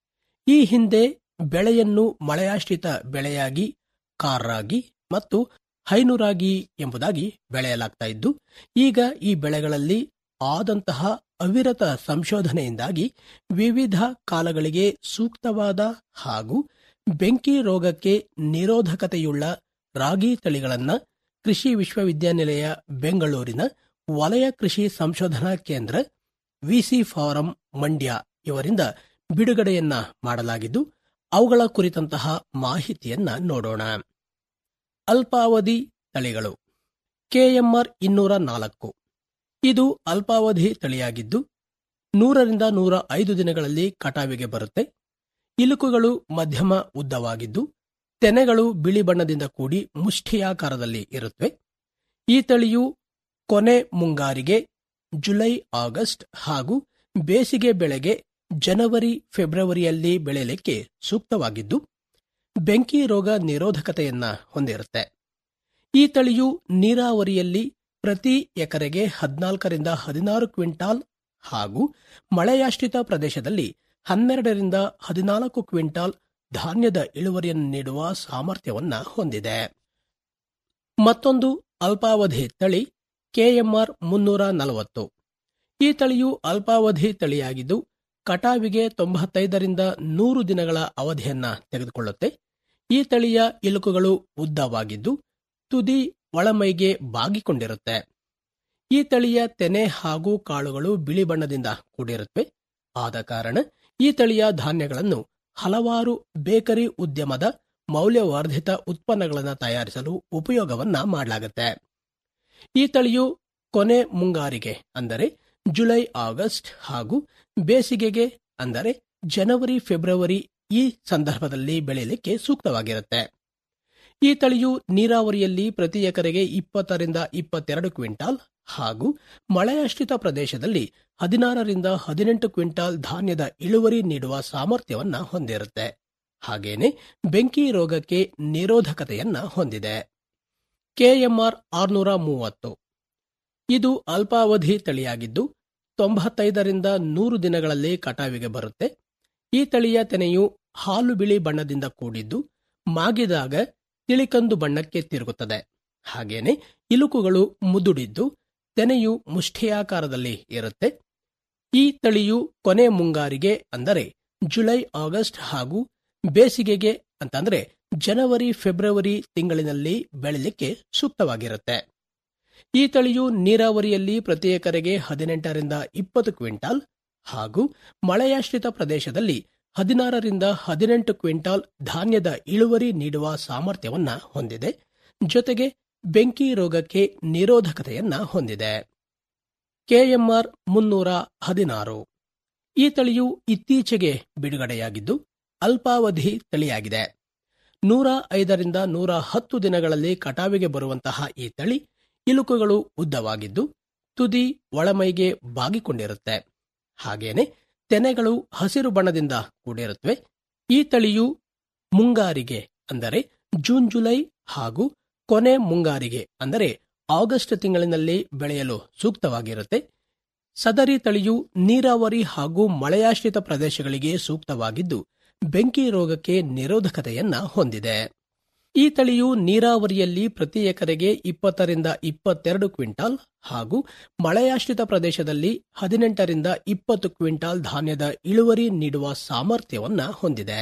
ಈ ಹಿಂದೆ ಬೆಳೆಯನ್ನು ಮಳೆಯಾಶ್ರಿತ ಬೆಳೆಯಾಗಿ ಕಾರ್ರಾಗಿ ಮತ್ತು ಹೈನುರಾಗಿ ಎಂಬುದಾಗಿ ಬೆಳೆಯಲಾಗ್ತಾ ಇದ್ದು ಈಗ ಈ ಬೆಳೆಗಳಲ್ಲಿ ಆದಂತಹ ಅವಿರತ ಸಂಶೋಧನೆಯಿಂದಾಗಿ ವಿವಿಧ ಕಾಲಗಳಿಗೆ ಸೂಕ್ತವಾದ ಹಾಗೂ ಬೆಂಕಿ ರೋಗಕ್ಕೆ ನಿರೋಧಕತೆಯುಳ್ಳ ರಾಗಿ ತಳಿಗಳನ್ನ ಕೃಷಿ ವಿಶ್ವವಿದ್ಯಾನಿಲಯ ಬೆಂಗಳೂರಿನ ವಲಯ ಕೃಷಿ ಸಂಶೋಧನಾ ಕೇಂದ್ರ ವಿಸಿ ಫಾರಂ ಮಂಡ್ಯ ಇವರಿಂದ ಬಿಡುಗಡೆಯನ್ನ ಮಾಡಲಾಗಿದ್ದು ಅವುಗಳ ಕುರಿತಂತಹ ಮಾಹಿತಿಯನ್ನ ನೋಡೋಣ ಅಲ್ಪಾವಧಿ ತಳಿಗಳು ಕೆಎಂಆರ್ ಇನ್ನೂರ ನಾಲ್ಕು ಇದು ಅಲ್ಪಾವಧಿ ತಳಿಯಾಗಿದ್ದು ನೂರರಿಂದ ನೂರ ಐದು ದಿನಗಳಲ್ಲಿ ಕಟಾವಿಗೆ ಬರುತ್ತೆ ಇಲುಕುಗಳು ಮಧ್ಯಮ ಉದ್ದವಾಗಿದ್ದು ತೆನೆಗಳು ಬಿಳಿ ಬಣ್ಣದಿಂದ ಕೂಡಿ ಮುಷ್ಠಿಯಾಕಾರದಲ್ಲಿ ಇರುತ್ತವೆ ಈ ತಳಿಯು ಕೊನೆ ಮುಂಗಾರಿಗೆ ಜುಲೈ ಆಗಸ್ಟ್ ಹಾಗೂ ಬೇಸಿಗೆ ಬೆಳೆಗೆ ಜನವರಿ ಫೆಬ್ರವರಿಯಲ್ಲಿ ಬೆಳೆಯಲಿಕ್ಕೆ ಸೂಕ್ತವಾಗಿದ್ದು ಬೆಂಕಿ ರೋಗ ನಿರೋಧಕತೆಯನ್ನ ಹೊಂದಿರುತ್ತೆ ಈ ತಳಿಯು ನೀರಾವರಿಯಲ್ಲಿ ಪ್ರತಿ ಎಕರೆಗೆ ಹದಿನಾಲ್ಕರಿಂದ ಹದಿನಾರು ಕ್ವಿಂಟಾಲ್ ಹಾಗೂ ಮಳೆಯಾಶ್ರಿತ ಪ್ರದೇಶದಲ್ಲಿ ಹನ್ನೆರಡರಿಂದ ಹದಿನಾಲ್ಕು ಕ್ವಿಂಟಾಲ್ ಧಾನ್ಯದ ಇಳುವರಿಯನ್ನು ನೀಡುವ ಸಾಮರ್ಥ್ಯವನ್ನ ಹೊಂದಿದೆ ಮತ್ತೊಂದು ಅಲ್ಪಾವಧಿ ತಳಿ ಕೆಎಂಆರ್ ಮುನ್ನೂರ ನಲವತ್ತು ಈ ತಳಿಯು ಅಲ್ಪಾವಧಿ ತಳಿಯಾಗಿದ್ದು ಕಟಾವಿಗೆ ತೊಂಬತ್ತೈದರಿಂದ ನೂರು ದಿನಗಳ ಅವಧಿಯನ್ನ ತೆಗೆದುಕೊಳ್ಳುತ್ತೆ ಈ ತಳಿಯ ಇಲುಕುಗಳು ಉದ್ದವಾಗಿದ್ದು ತುದಿ ಒಳಮೈಗೆ ಬಾಗಿಕೊಂಡಿರುತ್ತೆ ಈ ತಳಿಯ ತೆನೆ ಹಾಗೂ ಕಾಳುಗಳು ಬಿಳಿ ಬಣ್ಣದಿಂದ ಕೂಡಿರುತ್ತವೆ ಆದ ಕಾರಣ ಈ ತಳಿಯ ಧಾನ್ಯಗಳನ್ನು ಹಲವಾರು ಬೇಕರಿ ಉದ್ಯಮದ ಮೌಲ್ಯವರ್ಧಿತ ಉತ್ಪನ್ನಗಳನ್ನು ತಯಾರಿಸಲು ಉಪಯೋಗವನ್ನ ಮಾಡಲಾಗುತ್ತೆ ಈ ತಳಿಯು ಕೊನೆ ಮುಂಗಾರಿಗೆ ಅಂದರೆ ಜುಲೈ ಆಗಸ್ಟ್ ಹಾಗೂ ಬೇಸಿಗೆಗೆ ಅಂದರೆ ಜನವರಿ ಫೆಬ್ರವರಿ ಈ ಸಂದರ್ಭದಲ್ಲಿ ಬೆಳೆಯಲಿಕ್ಕೆ ಸೂಕ್ತವಾಗಿರುತ್ತೆ ಈ ತಳಿಯು ನೀರಾವರಿಯಲ್ಲಿ ಪ್ರತಿ ಎಕರೆಗೆ ಇಪ್ಪತ್ತರಿಂದ ಇಪ್ಪತ್ತೆರಡು ಕ್ವಿಂಟಾಲ್ ಹಾಗೂ ಮಳೆಯಾಶ್ರಿತ ಪ್ರದೇಶದಲ್ಲಿ ಹದಿನಾರರಿಂದ ಹದಿನೆಂಟು ಕ್ವಿಂಟಾಲ್ ಧಾನ್ಯದ ಇಳುವರಿ ನೀಡುವ ಸಾಮರ್ಥ್ಯವನ್ನ ಹೊಂದಿರುತ್ತೆ ಹಾಗೇನೆ ಬೆಂಕಿ ರೋಗಕ್ಕೆ ನಿರೋಧಕತೆಯನ್ನ ಹೊಂದಿದೆ ಕೆಎಂಆರ್ ಆರ್ನೂರ ಮೂವತ್ತು ಇದು ಅಲ್ಪಾವಧಿ ತಳಿಯಾಗಿದ್ದು ತೊಂಬತ್ತೈದರಿಂದ ನೂರು ದಿನಗಳಲ್ಲಿ ಕಟಾವಿಗೆ ಬರುತ್ತೆ ಈ ತಳಿಯ ತೆನೆಯು ಹಾಲು ಬಿಳಿ ಬಣ್ಣದಿಂದ ಕೂಡಿದ್ದು ಮಾಗಿದಾಗ ತಿಳಿಕಂದು ಬಣ್ಣಕ್ಕೆ ತಿರುಗುತ್ತದೆ ಹಾಗೇನೆ ಇಲುಕುಗಳು ಮುದುಡಿದ್ದು ತೆನೆಯು ಮುಷ್ಠಿಯಾಕಾರದಲ್ಲಿ ಇರುತ್ತೆ ಈ ತಳಿಯು ಕೊನೆ ಮುಂಗಾರಿಗೆ ಅಂದರೆ ಜುಲೈ ಆಗಸ್ಟ್ ಹಾಗೂ ಬೇಸಿಗೆಗೆ ಅಂತಂದ್ರೆ ಜನವರಿ ಫೆಬ್ರವರಿ ತಿಂಗಳಿನಲ್ಲಿ ಬೆಳಿಲಿಕ್ಕೆ ಸೂಕ್ತವಾಗಿರುತ್ತೆ ಈ ತಳಿಯು ನೀರಾವರಿಯಲ್ಲಿ ಪ್ರತಿ ಎಕರೆಗೆ ಹದಿನೆಂಟರಿಂದ ಇಪ್ಪತ್ತು ಕ್ವಿಂಟಾಲ್ ಹಾಗೂ ಮಳೆಯಾಶ್ರಿತ ಪ್ರದೇಶದಲ್ಲಿ ಹದಿನಾರರಿಂದ ಹದಿನೆಂಟು ಕ್ವಿಂಟಾಲ್ ಧಾನ್ಯದ ಇಳುವರಿ ನೀಡುವ ಸಾಮರ್ಥ್ಯವನ್ನ ಹೊಂದಿದೆ ಜೊತೆಗೆ ಬೆಂಕಿ ರೋಗಕ್ಕೆ ನಿರೋಧಕತೆಯನ್ನ ಹೊಂದಿದೆ ಕೆಎಂಆರ್ ಮುನ್ನೂರ ಹದಿನಾರು ಈ ತಳಿಯು ಇತ್ತೀಚೆಗೆ ಬಿಡುಗಡೆಯಾಗಿದ್ದು ಅಲ್ಪಾವಧಿ ತಳಿಯಾಗಿದೆ ನೂರ ಐದರಿಂದ ನೂರ ಹತ್ತು ದಿನಗಳಲ್ಲಿ ಕಟಾವಿಗೆ ಬರುವಂತಹ ಈ ತಳಿ ಇಲುಕುಗಳು ಉದ್ದವಾಗಿದ್ದು ತುದಿ ಒಳಮೈಗೆ ಬಾಗಿಕೊಂಡಿರುತ್ತೆ ಹಾಗೇನೆ ತೆನೆಗಳು ಹಸಿರು ಬಣ್ಣದಿಂದ ಕೂಡಿರುತ್ತವೆ ಈ ತಳಿಯು ಮುಂಗಾರಿಗೆ ಅಂದರೆ ಜೂನ್ ಜುಲೈ ಹಾಗೂ ಕೊನೆ ಮುಂಗಾರಿಗೆ ಅಂದರೆ ಆಗಸ್ಟ್ ತಿಂಗಳಿನಲ್ಲಿ ಬೆಳೆಯಲು ಸೂಕ್ತವಾಗಿರುತ್ತೆ ಸದರಿ ತಳಿಯು ನೀರಾವರಿ ಹಾಗೂ ಮಳೆಯಾಶ್ರಿತ ಪ್ರದೇಶಗಳಿಗೆ ಸೂಕ್ತವಾಗಿದ್ದು ಬೆಂಕಿ ರೋಗಕ್ಕೆ ನಿರೋಧಕತೆಯನ್ನ ಹೊಂದಿದೆ ಈ ತಳಿಯು ನೀರಾವರಿಯಲ್ಲಿ ಪ್ರತಿ ಎಕರೆಗೆ ಇಪ್ಪತ್ತರಿಂದ ಇಪ್ಪತ್ತೆರಡು ಕ್ವಿಂಟಾಲ್ ಹಾಗೂ ಮಳೆಯಾಶ್ರಿತ ಪ್ರದೇಶದಲ್ಲಿ ಹದಿನೆಂಟರಿಂದ ಇಪ್ಪತ್ತು ಕ್ವಿಂಟಾಲ್ ಧಾನ್ಯದ ಇಳುವರಿ ನೀಡುವ ಸಾಮರ್ಥ್ಯವನ್ನ ಹೊಂದಿದೆ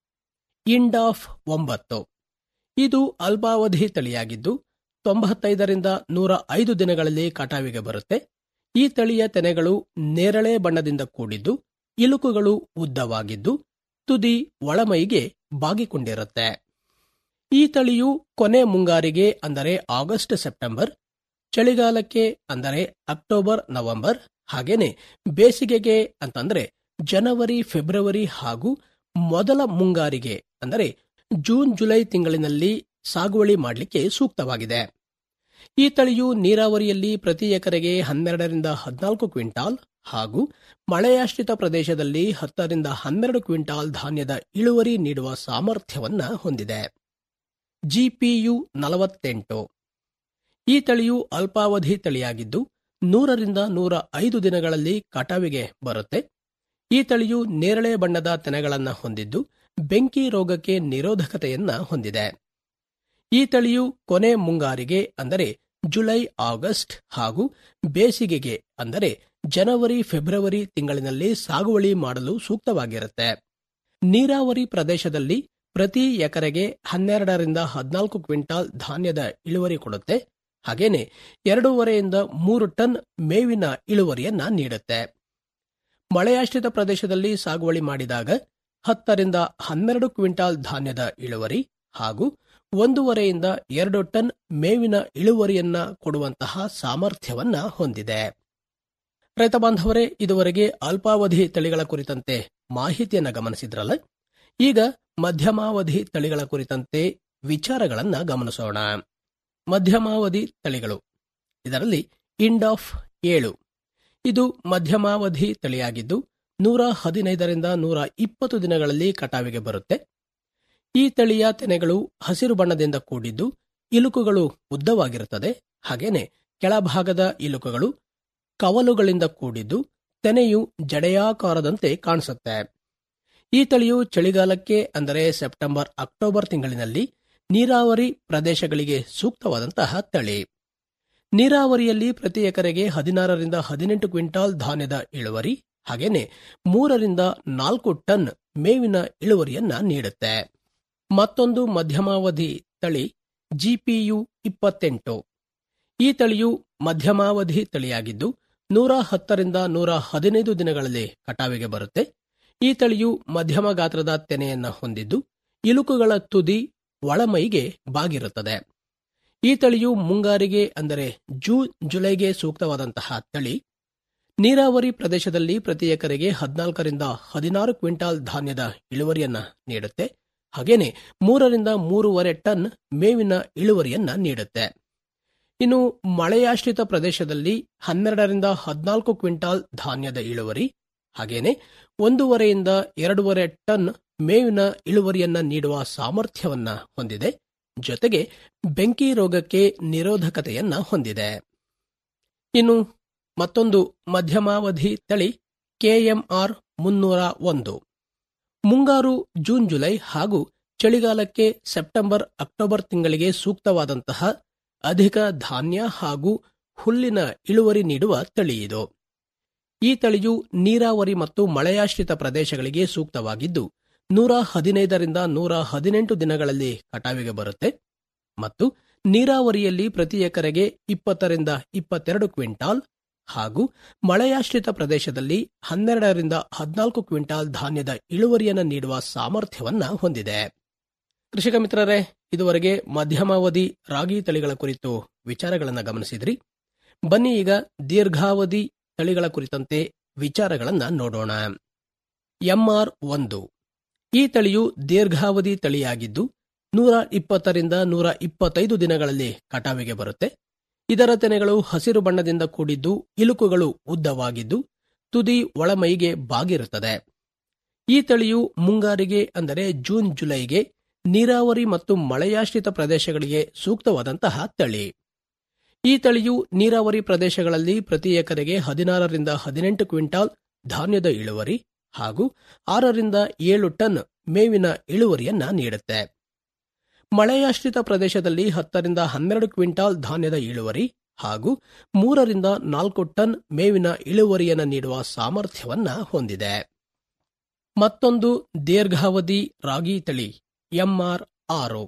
ಇಂಡಾಫ್ ಒಂಬತ್ತು ಇದು ಅಲ್ಪಾವಧಿ ತಳಿಯಾಗಿದ್ದು ತೊಂಬತ್ತೈದರಿಂದ ನೂರ ಐದು ದಿನಗಳಲ್ಲಿ ಕಟಾವಿಗೆ ಬರುತ್ತೆ ಈ ತಳಿಯ ತೆನೆಗಳು ನೇರಳೆ ಬಣ್ಣದಿಂದ ಕೂಡಿದ್ದು ಇಲುಕುಗಳು ಉದ್ದವಾಗಿದ್ದು ತುದಿ ಒಳಮೈಗೆ ಬಾಗಿಕೊಂಡಿರುತ್ತೆ ಈ ತಳಿಯು ಕೊನೆ ಮುಂಗಾರಿಗೆ ಅಂದರೆ ಆಗಸ್ಟ್ ಸೆಪ್ಟೆಂಬರ್ ಚಳಿಗಾಲಕ್ಕೆ ಅಂದರೆ ಅಕ್ಟೋಬರ್ ನವೆಂಬರ್ ಹಾಗೇನೆ ಬೇಸಿಗೆಗೆ ಅಂತಂದ್ರೆ ಜನವರಿ ಫೆಬ್ರವರಿ ಹಾಗೂ ಮೊದಲ ಮುಂಗಾರಿಗೆ ಅಂದರೆ ಜೂನ್ ಜುಲೈ ತಿಂಗಳಿನಲ್ಲಿ ಸಾಗುವಳಿ ಮಾಡಲಿಕ್ಕೆ ಸೂಕ್ತವಾಗಿದೆ ಈ ತಳಿಯು ನೀರಾವರಿಯಲ್ಲಿ ಪ್ರತಿ ಎಕರೆಗೆ ಹನ್ನೆರಡರಿಂದ ಹದಿನಾಲ್ಕು ಕ್ವಿಂಟಾಲ್ ಹಾಗೂ ಮಳೆಯಾಶ್ರಿತ ಪ್ರದೇಶದಲ್ಲಿ ಹತ್ತರಿಂದ ಹನ್ನೆರಡು ಕ್ವಿಂಟಾಲ್ ಧಾನ್ಯದ ಇಳುವರಿ ನೀಡುವ ಸಾಮರ್ಥ್ಯವನ್ನ ಹೊಂದಿದೆ ಜಿಪಿಯು ನಲವತ್ತೆಂಟು ಈ ತಳಿಯು ಅಲ್ಪಾವಧಿ ತಳಿಯಾಗಿದ್ದು ನೂರರಿಂದ ನೂರ ಐದು ದಿನಗಳಲ್ಲಿ ಕಟಾವಿಗೆ ಬರುತ್ತೆ ಈ ತಳಿಯು ನೇರಳೆ ಬಣ್ಣದ ತೆನೆಗಳನ್ನ ಹೊಂದಿದ್ದು ಬೆಂಕಿ ರೋಗಕ್ಕೆ ನಿರೋಧಕತೆಯನ್ನ ಹೊಂದಿದೆ ಈ ತಳಿಯು ಕೊನೆ ಮುಂಗಾರಿಗೆ ಅಂದರೆ ಜುಲೈ ಆಗಸ್ಟ್ ಹಾಗೂ ಬೇಸಿಗೆಗೆ ಅಂದರೆ ಜನವರಿ ಫೆಬ್ರವರಿ ತಿಂಗಳಿನಲ್ಲಿ ಸಾಗುವಳಿ ಮಾಡಲು ಸೂಕ್ತವಾಗಿರುತ್ತೆ ನೀರಾವರಿ ಪ್ರದೇಶದಲ್ಲಿ ಪ್ರತಿ ಎಕರೆಗೆ ಹನ್ನೆರಡರಿಂದ ಹದಿನಾಲ್ಕು ಕ್ವಿಂಟಾಲ್ ಧಾನ್ಯದ ಇಳುವರಿ ಕೊಡುತ್ತೆ ಹಾಗೇನೆ ಎರಡೂವರೆಯಿಂದ ಮೂರು ಟನ್ ಮೇವಿನ ಇಳುವರಿಯನ್ನ ನೀಡುತ್ತೆ ಮಳೆಯಾಶ್ರಿತ ಪ್ರದೇಶದಲ್ಲಿ ಸಾಗುವಳಿ ಮಾಡಿದಾಗ ಹತ್ತರಿಂದ ಹನ್ನೆರಡು ಕ್ವಿಂಟಾಲ್ ಧಾನ್ಯದ ಇಳುವರಿ ಹಾಗೂ ಒಂದೂವರೆಯಿಂದ ಎರಡು ಟನ್ ಮೇವಿನ ಇಳುವರಿಯನ್ನ ಕೊಡುವಂತಹ ಸಾಮರ್ಥ್ಯವನ್ನ ಹೊಂದಿದೆ ರೈತ ಬಾಂಧವರೇ ಇದುವರೆಗೆ ಅಲ್ಪಾವಧಿ ತಳಿಗಳ ಕುರಿತಂತೆ ಮಾಹಿತಿಯನ್ನ ಗಮನಿಸಿದ್ರಲ್ಲ ಈಗ ಮಧ್ಯಮಾವಧಿ ತಳಿಗಳ ಕುರಿತಂತೆ ವಿಚಾರಗಳನ್ನ ಗಮನಿಸೋಣ ಮಧ್ಯಮಾವಧಿ ತಳಿಗಳು ಇದರಲ್ಲಿ ಇಂಡಾಫ್ ಏಳು ಇದು ಮಧ್ಯಮಾವಧಿ ತಳಿಯಾಗಿದ್ದು ನೂರ ಹದಿನೈದರಿಂದ ನೂರ ಇಪ್ಪತ್ತು ದಿನಗಳಲ್ಲಿ ಕಟಾವಿಗೆ ಬರುತ್ತೆ ಈ ತಳಿಯ ತೆನೆಗಳು ಹಸಿರು ಬಣ್ಣದಿಂದ ಕೂಡಿದ್ದು ಇಲುಕುಗಳು ಉದ್ದವಾಗಿರುತ್ತದೆ ಹಾಗೇನೆ ಕೆಳಭಾಗದ ಇಲುಕುಗಳು ಕವಲುಗಳಿಂದ ಕೂಡಿದ್ದು ತೆನೆಯು ಜಡೆಯಾಕಾರದಂತೆ ಕಾಣಿಸುತ್ತೆ ಈ ತಳಿಯು ಚಳಿಗಾಲಕ್ಕೆ ಅಂದರೆ ಸೆಪ್ಟೆಂಬರ್ ಅಕ್ಟೋಬರ್ ತಿಂಗಳಿನಲ್ಲಿ ನೀರಾವರಿ ಪ್ರದೇಶಗಳಿಗೆ ಸೂಕ್ತವಾದಂತಹ ತಳಿ ನೀರಾವರಿಯಲ್ಲಿ ಪ್ರತಿ ಎಕರೆಗೆ ಹದಿನಾರರಿಂದ ಹದಿನೆಂಟು ಕ್ವಿಂಟಾಲ್ ಧಾನ್ಯದ ಇಳುವರಿ ಹಾಗೇನೆ ಮೂರರಿಂದ ನಾಲ್ಕು ಟನ್ ಮೇವಿನ ಇಳುವರಿಯನ್ನ ನೀಡುತ್ತೆ ಮತ್ತೊಂದು ಮಧ್ಯಮಾವಧಿ ತಳಿ ಜಿಪಿಯು ಇಪ್ಪತ್ತೆಂಟು ಈ ತಳಿಯು ಮಧ್ಯಮಾವಧಿ ತಳಿಯಾಗಿದ್ದು ನೂರ ಹತ್ತರಿಂದ ನೂರ ಹದಿನೈದು ದಿನಗಳಲ್ಲಿ ಕಟಾವಿಗೆ ಬರುತ್ತೆ ಈ ತಳಿಯು ಮಧ್ಯಮ ಗಾತ್ರದ ತೆನೆಯನ್ನ ಹೊಂದಿದ್ದು ಇಲುಕುಗಳ ತುದಿ ಒಳಮೈಗೆ ಬಾಗಿರುತ್ತದೆ ಈ ತಳಿಯು ಮುಂಗಾರಿಗೆ ಅಂದರೆ ಜೂನ್ ಜುಲೈಗೆ ಸೂಕ್ತವಾದಂತಹ ತಳಿ ನೀರಾವರಿ ಪ್ರದೇಶದಲ್ಲಿ ಪ್ರತಿ ಎಕರೆಗೆ ಹದಿನಾಲ್ಕರಿಂದ ಹದಿನಾರು ಕ್ವಿಂಟಾಲ್ ಧಾನ್ಯದ ಇಳುವರಿಯನ್ನ ನೀಡುತ್ತೆ ಹಾಗೇನೆ ಮೂರರಿಂದ ಮೂರುವರೆ ಟನ್ ಮೇವಿನ ಇಳುವರಿಯನ್ನ ನೀಡುತ್ತೆ ಇನ್ನು ಮಳೆಯಾಶ್ರಿತ ಪ್ರದೇಶದಲ್ಲಿ ಹನ್ನೆರಡರಿಂದ ಹದಿನಾಲ್ಕು ಕ್ವಿಂಟಾಲ್ ಧಾನ್ಯದ ಇಳುವರಿ ಹಾಗೇನೆ ಒಂದೂವರೆಯಿಂದ ಎರಡೂವರೆ ಟನ್ ಮೇವಿನ ಇಳುವರಿಯನ್ನ ನೀಡುವ ಸಾಮರ್ಥ್ಯವನ್ನ ಹೊಂದಿದೆ ಜೊತೆಗೆ ಬೆಂಕಿ ರೋಗಕ್ಕೆ ನಿರೋಧಕತೆಯನ್ನ ಹೊಂದಿದೆ ಇನ್ನು ಮತ್ತೊಂದು ಮಧ್ಯಮಾವಧಿ ತಳಿ ಕೆಎಂಆರ್ ಮುನ್ನೂರ ಒಂದು ಮುಂಗಾರು ಜೂನ್ ಜುಲೈ ಹಾಗೂ ಚಳಿಗಾಲಕ್ಕೆ ಸೆಪ್ಟೆಂಬರ್ ಅಕ್ಟೋಬರ್ ತಿಂಗಳಿಗೆ ಸೂಕ್ತವಾದಂತಹ ಅಧಿಕ ಧಾನ್ಯ ಹಾಗೂ ಹುಲ್ಲಿನ ಇಳುವರಿ ನೀಡುವ ತಳಿ ಇದು ಈ ತಳಿಯು ನೀರಾವರಿ ಮತ್ತು ಮಳೆಯಾಶ್ರಿತ ಪ್ರದೇಶಗಳಿಗೆ ಸೂಕ್ತವಾಗಿದ್ದು ನೂರ ಹದಿನೈದರಿಂದ ನೂರ ಹದಿನೆಂಟು ದಿನಗಳಲ್ಲಿ ಕಟಾವಿಗೆ ಬರುತ್ತೆ ಮತ್ತು ನೀರಾವರಿಯಲ್ಲಿ ಪ್ರತಿ ಎಕರೆಗೆ ಇಪ್ಪತ್ತರಿಂದ ಇಪ್ಪತ್ತೆರಡು ಕ್ವಿಂಟಾಲ್ ಹಾಗೂ ಮಳೆಯಾಶ್ರಿತ ಪ್ರದೇಶದಲ್ಲಿ ಹನ್ನೆರಡರಿಂದ ಹದಿನಾಲ್ಕು ಕ್ವಿಂಟಾಲ್ ಧಾನ್ಯದ ಇಳುವರಿಯನ್ನು ನೀಡುವ ಸಾಮರ್ಥ್ಯವನ್ನ ಹೊಂದಿದೆ ಕೃಷಿಕ ಮಿತ್ರರೇ ಇದುವರೆಗೆ ಮಧ್ಯಮಾವಧಿ ರಾಗಿ ತಳಿಗಳ ಕುರಿತು ವಿಚಾರಗಳನ್ನು ಗಮನಿಸಿದ್ರಿ ಬನ್ನಿ ಈಗ ದೀರ್ಘಾವಧಿ ತಳಿಗಳ ಕುರಿತಂತೆ ವಿಚಾರಗಳನ್ನ ನೋಡೋಣ ಎಂಆರ್ ಒಂದು ಈ ತಳಿಯು ದೀರ್ಘಾವಧಿ ತಳಿಯಾಗಿದ್ದು ನೂರ ಇಪ್ಪತ್ತರಿಂದ ನೂರ ಇಪ್ಪತ್ತೈದು ದಿನಗಳಲ್ಲಿ ಕಟಾವಿಗೆ ಬರುತ್ತೆ ಇದರ ತೆನೆಗಳು ಹಸಿರು ಬಣ್ಣದಿಂದ ಕೂಡಿದ್ದು ಇಲುಕುಗಳು ಉದ್ದವಾಗಿದ್ದು ತುದಿ ಒಳಮೈಗೆ ಬಾಗಿರುತ್ತದೆ ಈ ತಳಿಯು ಮುಂಗಾರಿಗೆ ಅಂದರೆ ಜೂನ್ ಜುಲೈಗೆ ನೀರಾವರಿ ಮತ್ತು ಮಳೆಯಾಶ್ರಿತ ಪ್ರದೇಶಗಳಿಗೆ ಸೂಕ್ತವಾದಂತಹ ತಳಿ ಈ ತಳಿಯು ನೀರಾವರಿ ಪ್ರದೇಶಗಳಲ್ಲಿ ಪ್ರತಿ ಎಕರೆಗೆ ಹದಿನಾರರಿಂದ ಹದಿನೆಂಟು ಕ್ವಿಂಟಾಲ್ ಧಾನ್ಯದ ಇಳುವರಿ ಹಾಗೂ ಆರರಿಂದ ಏಳು ಟನ್ ಮೇವಿನ ಇಳುವರಿಯನ್ನ ನೀಡುತ್ತೆ ಮಳೆಯಾಶ್ರಿತ ಪ್ರದೇಶದಲ್ಲಿ ಹತ್ತರಿಂದ ಹನ್ನೆರಡು ಕ್ವಿಂಟಾಲ್ ಧಾನ್ಯದ ಇಳುವರಿ ಹಾಗೂ ಮೂರರಿಂದ ನಾಲ್ಕು ಟನ್ ಮೇವಿನ ಇಳುವರಿಯನ್ನು ನೀಡುವ ಸಾಮರ್ಥ್ಯವನ್ನ ಹೊಂದಿದೆ ಮತ್ತೊಂದು ದೀರ್ಘಾವಧಿ ರಾಗಿ ತಳಿ ಎಂಆರ್ ಆರು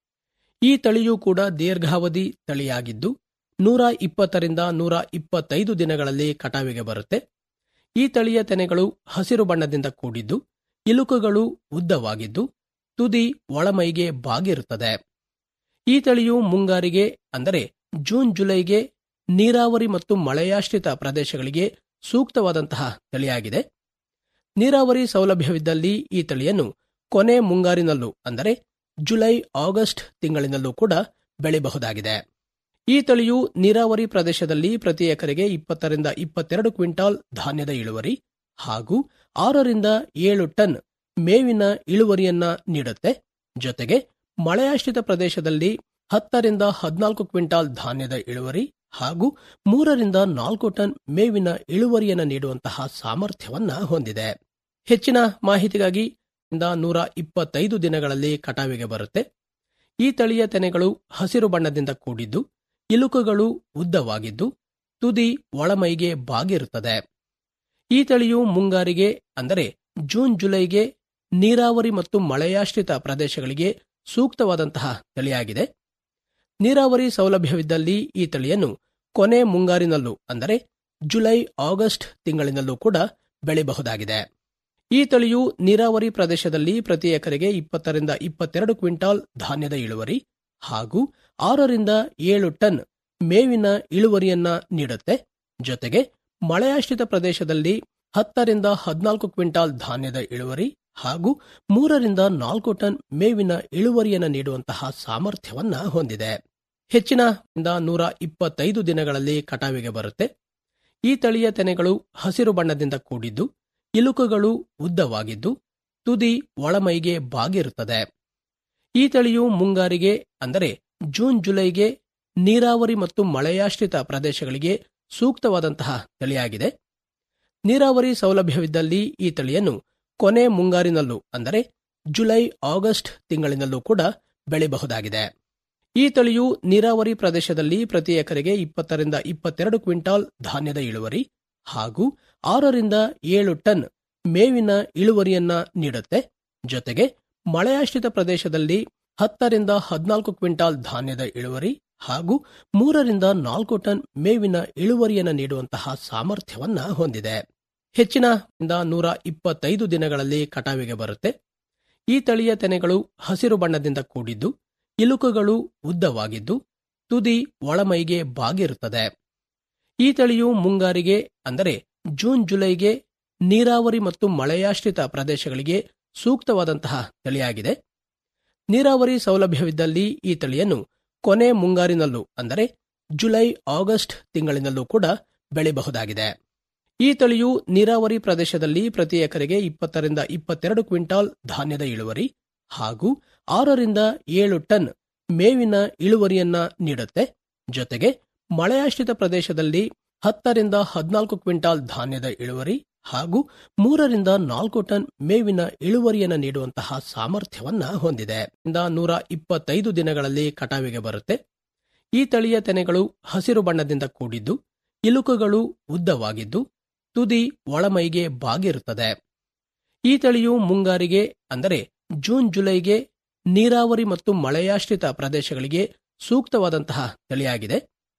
ಈ ತಳಿಯೂ ಕೂಡ ದೀರ್ಘಾವಧಿ ತಳಿಯಾಗಿದ್ದು ನೂರ ಇಪ್ಪತ್ತರಿಂದ ನೂರ ಇಪ್ಪತ್ತೈದು ದಿನಗಳಲ್ಲಿ ಕಟಾವಿಗೆ ಬರುತ್ತೆ ಈ ತಳಿಯ ತೆನೆಗಳು ಹಸಿರು ಬಣ್ಣದಿಂದ ಕೂಡಿದ್ದು ಇಲುಕುಗಳು ಉದ್ದವಾಗಿದ್ದು ತುದಿ ಒಳಮೈಗೆ ಬಾಗಿರುತ್ತದೆ ಈ ತಳಿಯು ಮುಂಗಾರಿಗೆ ಅಂದರೆ ಜೂನ್ ಜುಲೈಗೆ ನೀರಾವರಿ ಮತ್ತು ಮಳೆಯಾಶ್ರಿತ ಪ್ರದೇಶಗಳಿಗೆ ಸೂಕ್ತವಾದಂತಹ ತಳಿಯಾಗಿದೆ ನೀರಾವರಿ ಸೌಲಭ್ಯವಿದ್ದಲ್ಲಿ ಈ ತಳಿಯನ್ನು ಕೊನೆ ಮುಂಗಾರಿನಲ್ಲೂ ಅಂದರೆ ಜುಲೈ ಆಗಸ್ಟ್ ತಿಂಗಳಿನಲ್ಲೂ ಕೂಡ ಬೆಳೆಯಬಹುದಾಗಿದೆ ಈ ತಳಿಯು ನೀರಾವರಿ ಪ್ರದೇಶದಲ್ಲಿ ಪ್ರತಿ ಎಕರೆಗೆ ಇಪ್ಪತ್ತರಿಂದ ಇಪ್ಪತ್ತೆರಡು ಕ್ವಿಂಟಾಲ್ ಧಾನ್ಯದ ಇಳುವರಿ ಹಾಗೂ ಆರರಿಂದ ಏಳು ಟನ್ ಮೇವಿನ ಇಳುವರಿಯನ್ನ ನೀಡುತ್ತೆ ಜೊತೆಗೆ ಮಳೆಯಾಶ್ರಿತ ಪ್ರದೇಶದಲ್ಲಿ ಹತ್ತರಿಂದ ಹದಿನಾಲ್ಕು ಕ್ವಿಂಟಾಲ್ ಧಾನ್ಯದ ಇಳುವರಿ ಹಾಗೂ ಮೂರರಿಂದ ನಾಲ್ಕು ಟನ್ ಮೇವಿನ ಇಳುವರಿಯನ್ನು ನೀಡುವಂತಹ ಸಾಮರ್ಥ್ಯವನ್ನ ಹೊಂದಿದೆ ಹೆಚ್ಚಿನ ಮಾಹಿತಿಗಾಗಿ ನೂರ ಇಪ್ಪತ್ತೈದು ದಿನಗಳಲ್ಲಿ ಕಟಾವಿಗೆ ಬರುತ್ತೆ ಈ ತಳಿಯ ತೆನೆಗಳು ಹಸಿರು ಬಣ್ಣದಿಂದ ಕೂಡಿದ್ದು ಇಲುಕುಗಳು ಉದ್ದವಾಗಿದ್ದು ತುದಿ ಒಳಮೈಗೆ ಬಾಗಿರುತ್ತದೆ ಈ ತಳಿಯು ಮುಂಗಾರಿಗೆ ಅಂದರೆ ಜೂನ್ ಜುಲೈಗೆ ನೀರಾವರಿ ಮತ್ತು ಮಳೆಯಾಶ್ರಿತ ಪ್ರದೇಶಗಳಿಗೆ ಸೂಕ್ತವಾದಂತಹ ತಳಿಯಾಗಿದೆ ನೀರಾವರಿ ಸೌಲಭ್ಯವಿದ್ದಲ್ಲಿ ಈ ತಳಿಯನ್ನು ಕೊನೆ ಮುಂಗಾರಿನಲ್ಲೂ ಅಂದರೆ ಜುಲೈ ಆಗಸ್ಟ್ ತಿಂಗಳಿನಲ್ಲೂ ಕೂಡ ಬೆಳೆಯಬಹುದಾಗಿದೆ ಈ ತಳಿಯು ನೀರಾವರಿ ಪ್ರದೇಶದಲ್ಲಿ ಪ್ರತಿ ಎಕರೆಗೆ ಇಪ್ಪತ್ತರಿಂದ ಇಪ್ಪತ್ತೆರಡು ಕ್ವಿಂಟಾಲ್ ಧಾನ್ಯದ ಇಳುವರಿ ಹಾಗೂ ಆರರಿಂದ ಏಳು ಟನ್ ಮೇವಿನ ಇಳುವರಿಯನ್ನ ನೀಡುತ್ತೆ ಜೊತೆಗೆ ಮಳೆಯಾಶ್ರಿತ ಪ್ರದೇಶದಲ್ಲಿ ಹತ್ತರಿಂದ ಹದಿನಾಲ್ಕು ಕ್ವಿಂಟಾಲ್ ಧಾನ್ಯದ ಇಳುವರಿ ಹಾಗೂ ಮೂರರಿಂದ ನಾಲ್ಕು ಟನ್ ಮೇವಿನ ಇಳುವರಿಯನ್ನ ನೀಡುವಂತಹ ಸಾಮರ್ಥ್ಯವನ್ನ ಹೊಂದಿದೆ ಹೆಚ್ಚಿನ ನೂರ ಇಪ್ಪತ್ತೈದು ದಿನಗಳಲ್ಲಿ ಕಟಾವಿಗೆ ಬರುತ್ತೆ ಈ ತಳಿಯ ತೆನೆಗಳು ಹಸಿರು ಬಣ್ಣದಿಂದ ಕೂಡಿದ್ದು ಇಲುಕುಗಳು ಉದ್ದವಾಗಿದ್ದು ತುದಿ ಒಳಮೈಗೆ ಬಾಗಿರುತ್ತದೆ ಈ ತಳಿಯು ಮುಂಗಾರಿಗೆ ಅಂದರೆ ಜೂನ್ ಜುಲೈಗೆ ನೀರಾವರಿ ಮತ್ತು ಮಳೆಯಾಶ್ರಿತ ಪ್ರದೇಶಗಳಿಗೆ ಸೂಕ್ತವಾದಂತಹ ತಳಿಯಾಗಿದೆ ನೀರಾವರಿ ಸೌಲಭ್ಯವಿದ್ದಲ್ಲಿ ಈ ತಳಿಯನ್ನು ಕೊನೆ ಮುಂಗಾರಿನಲ್ಲೂ ಅಂದರೆ ಜುಲೈ ಆಗಸ್ಟ್ ತಿಂಗಳಿನಲ್ಲೂ ಕೂಡ ಬೆಳೆಯಬಹುದಾಗಿದೆ ಈ ತಳಿಯು ನೀರಾವರಿ ಪ್ರದೇಶದಲ್ಲಿ ಪ್ರತಿ ಎಕರೆಗೆ ಇಪ್ಪತ್ತರಿಂದ ಇಪ್ಪತ್ತೆರಡು ಕ್ವಿಂಟಾಲ್ ಧಾನ್ಯದ ಇಳುವರಿ ಹಾಗೂ ಆರರಿಂದ ಏಳು ಟನ್ ಮೇವಿನ ಇಳುವರಿಯನ್ನ ನೀಡುತ್ತೆ ಜೊತೆಗೆ ಮಳೆಯಾಶ್ರಿತ ಪ್ರದೇಶದಲ್ಲಿ ಹತ್ತರಿಂದ ಹದಿನಾಲ್ಕು ಕ್ವಿಂಟಾಲ್ ಧಾನ್ಯದ ಇಳುವರಿ ಹಾಗೂ ಮೂರರಿಂದ ನಾಲ್ಕು ಟನ್ ಮೇವಿನ ಇಳುವರಿಯನ್ನು ನೀಡುವಂತಹ ಸಾಮರ್ಥ್ಯವನ್ನ ಹೊಂದಿದೆ ಹೆಚ್ಚಿನ ನೂರ ಇಪ್ಪತ್ತೈದು ದಿನಗಳಲ್ಲಿ ಕಟಾವಿಗೆ ಬರುತ್ತೆ ಈ ತಳಿಯ ತೆನೆಗಳು ಹಸಿರು ಬಣ್ಣದಿಂದ ಕೂಡಿದ್ದು ಇಲುಕುಗಳು ಉದ್ದವಾಗಿದ್ದು ತುದಿ ಒಳಮೈಗೆ ಬಾಗಿರುತ್ತದೆ ಈ ತಳಿಯು ಮುಂಗಾರಿಗೆ ಅಂದರೆ ಜೂನ್ ಜುಲೈಗೆ ನೀರಾವರಿ ಮತ್ತು ಮಳೆಯಾಶ್ರಿತ ಪ್ರದೇಶಗಳಿಗೆ ಸೂಕ್ತವಾದಂತಹ ತಳಿಯಾಗಿದೆ ನೀರಾವರಿ ಸೌಲಭ್ಯವಿದ್ದಲ್ಲಿ ಈ ತಳಿಯನ್ನು ಕೊನೆ ಮುಂಗಾರಿನಲ್ಲೂ ಅಂದರೆ ಜುಲೈ ಆಗಸ್ಟ್ ತಿಂಗಳಿನಲ್ಲೂ ಕೂಡ ಬೆಳೆಯಬಹುದಾಗಿದೆ ಈ ತಳಿಯು ನೀರಾವರಿ ಪ್ರದೇಶದಲ್ಲಿ ಪ್ರತಿ ಎಕರೆಗೆ ಇಪ್ಪತ್ತರಿಂದ ಇಪ್ಪತ್ತೆರಡು ಕ್ವಿಂಟಾಲ್ ಧಾನ್ಯದ ಇಳುವರಿ ಹಾಗೂ ಆರರಿಂದ ಏಳು ಟನ್ ಮೇವಿನ ಇಳುವರಿಯನ್ನ ನೀಡುತ್ತೆ ಜೊತೆಗೆ ಮಳೆಯಾಶ್ರಿತ ಪ್ರದೇಶದಲ್ಲಿ ಹತ್ತರಿಂದ ಹದಿನಾಲ್ಕು ಕ್ವಿಂಟಾಲ್ ಧಾನ್ಯದ ಇಳುವರಿ ಹಾಗೂ ಮೂರರಿಂದ ನಾಲ್ಕು ಟನ್ ಮೇವಿನ ಇಳುವರಿಯನ್ನು ನೀಡುವಂತಹ ಸಾಮರ್ಥ್ಯವನ್ನ ಹೊಂದಿದೆ ಇಂದ ನೂರ ಇಪ್ಪತ್ತೈದು ದಿನಗಳಲ್ಲಿ ಕಟಾವಿಗೆ ಬರುತ್ತೆ ಈ ತಳಿಯ ತೆನೆಗಳು ಹಸಿರು ಬಣ್ಣದಿಂದ ಕೂಡಿದ್ದು ಇಲುಕುಗಳು ಉದ್ದವಾಗಿದ್ದು ತುದಿ ಒಳಮೈಗೆ ಬಾಗಿರುತ್ತದೆ ಈ ತಳಿಯು ಮುಂಗಾರಿಗೆ ಅಂದರೆ ಜೂನ್ ಜುಲೈಗೆ ನೀರಾವರಿ ಮತ್ತು ಮಳೆಯಾಶ್ರಿತ ಪ್ರದೇಶಗಳಿಗೆ ಸೂಕ್ತವಾದಂತಹ ತಳಿಯಾಗಿದೆ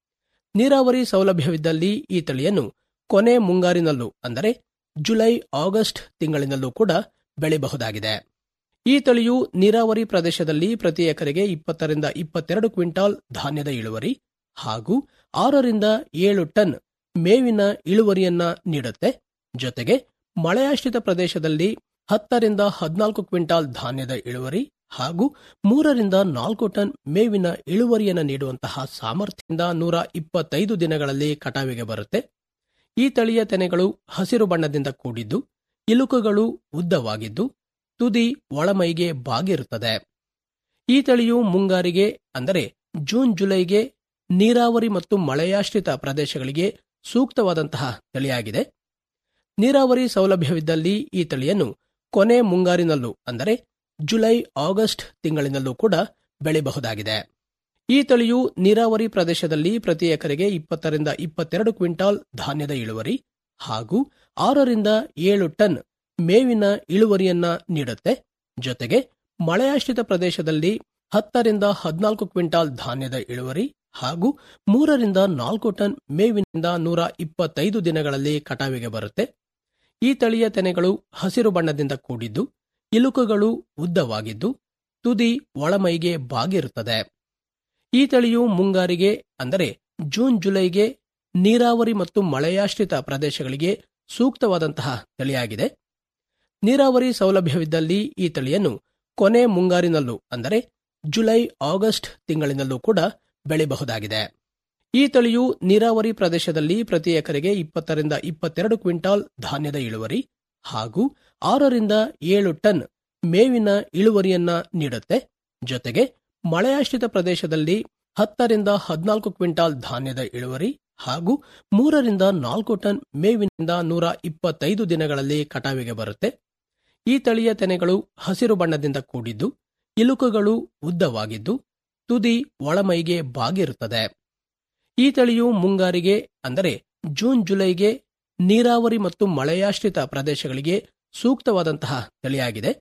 ನೀರಾವರಿ ಸೌಲಭ್ಯವಿದ್ದಲ್ಲಿ ಈ ತಳಿಯನ್ನು ಕೊನೆ ಮುಂಗಾರಿನಲ್ಲೂ ಅಂದರೆ ಜುಲೈ ಆಗಸ್ಟ್ ತಿಂಗಳಿನಲ್ಲೂ ಕೂಡ ಬೆಳೆಯಬಹುದಾಗಿದೆ ಈ ತಳಿಯು ನೀರಾವರಿ ಪ್ರದೇಶದಲ್ಲಿ ಪ್ರತಿ ಎಕರೆಗೆ ಇಪ್ಪತ್ತರಿಂದ ಇಪ್ಪತ್ತೆರಡು ಕ್ವಿಂಟಾಲ್ ಧಾನ್ಯದ ಇಳುವರಿ ಹಾಗೂ ಆರರಿಂದ ಏಳು ಟನ್ ಮೇವಿನ ಇಳುವರಿಯನ್ನ ನೀಡುತ್ತೆ ಜೊತೆಗೆ ಮಳೆಯಾಶ್ರಿತ ಪ್ರದೇಶದಲ್ಲಿ ಹತ್ತರಿಂದ ಹದಿನಾಲ್ಕು ಕ್ವಿಂಟಾಲ್ ಧಾನ್ಯದ ಇಳುವರಿ ಹಾಗೂ ಮೂರರಿಂದ ನಾಲ್ಕು ಟನ್ ಮೇವಿನ ಇಳುವರಿಯನ್ನು ನೀಡುವಂತಹ ಸಾಮರ್ಥ್ಯದಿಂದ ನೂರ ಇಪ್ಪತ್ತೈದು ದಿನಗಳಲ್ಲಿ ಕಟಾವಿಗೆ ಬರುತ್ತೆ ಈ ತಳಿಯ ತೆನೆಗಳು ಹಸಿರು ಬಣ್ಣದಿಂದ ಕೂಡಿದ್ದು ಇಲುಕುಗಳು ಉದ್ದವಾಗಿದ್ದು ತುದಿ ಒಳಮೈಗೆ ಬಾಗಿರುತ್ತದೆ ಈ ತಳಿಯು ಮುಂಗಾರಿಗೆ ಅಂದರೆ ಜೂನ್ ಜುಲೈಗೆ ನೀರಾವರಿ ಮತ್ತು ಮಳೆಯಾಶ್ರಿತ ಪ್ರದೇಶಗಳಿಗೆ ಸೂಕ್ತವಾದಂತಹ ತಳಿಯಾಗಿದೆ ನೀರಾವರಿ ಸೌಲಭ್ಯವಿದ್ದಲ್ಲಿ ಈ ತಳಿಯನ್ನು ಕೊನೆ ಮುಂಗಾರಿನಲ್ಲೂ ಅಂದರೆ ಜುಲೈ ಆಗಸ್ಟ್ ತಿಂಗಳಿನಲ್ಲೂ ಕೂಡ ಬೆಳೆಯಬಹುದಾಗಿದೆ ಈ ತಳಿಯು ನೀರಾವರಿ ಪ್ರದೇಶದಲ್ಲಿ ಪ್ರತಿ ಎಕರೆಗೆ ಇಪ್ಪತ್ತರಿಂದ ಇಪ್ಪತ್ತೆರಡು ಕ್ವಿಂಟಾಲ್ ಧಾನ್ಯದ ಇಳುವರಿ ಹಾಗೂ ಆರರಿಂದ ಏಳು ಟನ್ ಮೇವಿನ ಇಳುವರಿಯನ್ನ ನೀಡುತ್ತೆ ಜೊತೆಗೆ ಮಳೆಯಾಶ್ರಿತ ಪ್ರದೇಶದಲ್ಲಿ ಹತ್ತರಿಂದ ಹದಿನಾಲ್ಕು ಕ್ವಿಂಟಾಲ್ ಧಾನ್ಯದ ಇಳುವರಿ ಹಾಗೂ ಮೂರರಿಂದ ನಾಲ್ಕು ಟನ್ ಮೇವಿನಿಂದ ನೂರ ಇಪ್ಪತ್ತೈದು ದಿನಗಳಲ್ಲಿ ಕಟಾವಿಗೆ ಬರುತ್ತೆ ಈ ತಳಿಯ ತೆನೆಗಳು ಹಸಿರು ಬಣ್ಣದಿಂದ ಕೂಡಿದ್ದು ಇಲುಕುಗಳು ಉದ್ದವಾಗಿದ್ದು ತುದಿ ಒಳಮೈಗೆ ಬಾಗಿರುತ್ತದೆ ಈ ತಳಿಯು ಮುಂಗಾರಿಗೆ ಅಂದರೆ ಜೂನ್ ಜುಲೈಗೆ ನೀರಾವರಿ ಮತ್ತು ಮಳೆಯಾಶ್ರಿತ ಪ್ರದೇಶಗಳಿಗೆ ಸೂಕ್ತವಾದಂತಹ ತಳಿಯಾಗಿದೆ ನೀರಾವರಿ ಸೌಲಭ್ಯವಿದ್ದಲ್ಲಿ ಈ ತಳಿಯನ್ನು ಕೊನೆ ಮುಂಗಾರಿನಲ್ಲೂ ಅಂದರೆ ಜುಲೈ ಆಗಸ್ಟ್ ತಿಂಗಳಿನಲ್ಲೂ ಕೂಡ ಬೆಳೆಯಬಹುದಾಗಿದೆ ಈ ತಳಿಯು ನೀರಾವರಿ ಪ್ರದೇಶದಲ್ಲಿ ಪ್ರತಿ ಎಕರೆಗೆ ಇಪ್ಪತ್ತರಿಂದ ಇಪ್ಪತ್ತೆರಡು ಕ್ವಿಂಟಾಲ್ ಧಾನ್ಯದ ಇಳುವರಿ ಹಾಗೂ ಆರರಿಂದ ಏಳು ಟನ್ ಮೇವಿನ ಇಳುವರಿಯನ್ನ ನೀಡುತ್ತೆ ಜೊತೆಗೆ ಮಳೆಯಾಶ್ರಿತ ಪ್ರದೇಶದಲ್ಲಿ ಹತ್ತರಿಂದ ಹದಿನಾಲ್ಕು ಕ್ವಿಂಟಾಲ್ ಧಾನ್ಯದ ಇಳುವರಿ ಹಾಗೂ ಮೂರರಿಂದ ನಾಲ್ಕು ಟನ್ ಮೇವಿನಿಂದ ನೂರ ಇಪ್ಪತ್ತೈದು ದಿನಗಳಲ್ಲಿ ಕಟಾವಿಗೆ ಬರುತ್ತೆ ಈ ತಳಿಯ ತೆನೆಗಳು ಹಸಿರು ಬಣ್ಣದಿಂದ ಕೂಡಿದ್ದು ಇಲುಕುಗಳು ಉದ್ದವಾಗಿದ್ದು ತುದಿ ಒಳಮೈಗೆ ಬಾಗಿರುತ್ತದೆ ಈ ತಳಿಯು ಮುಂಗಾರಿಗೆ ಅಂದರೆ ಜೂನ್ ಜುಲೈಗೆ ನೀರಾವರಿ ಮತ್ತು ಮಳೆಯಾಶ್ರಿತ ಪ್ರದೇಶಗಳಿಗೆ ಸೂಕ್ತವಾದಂತಹ ತಳಿಯಾಗಿದೆ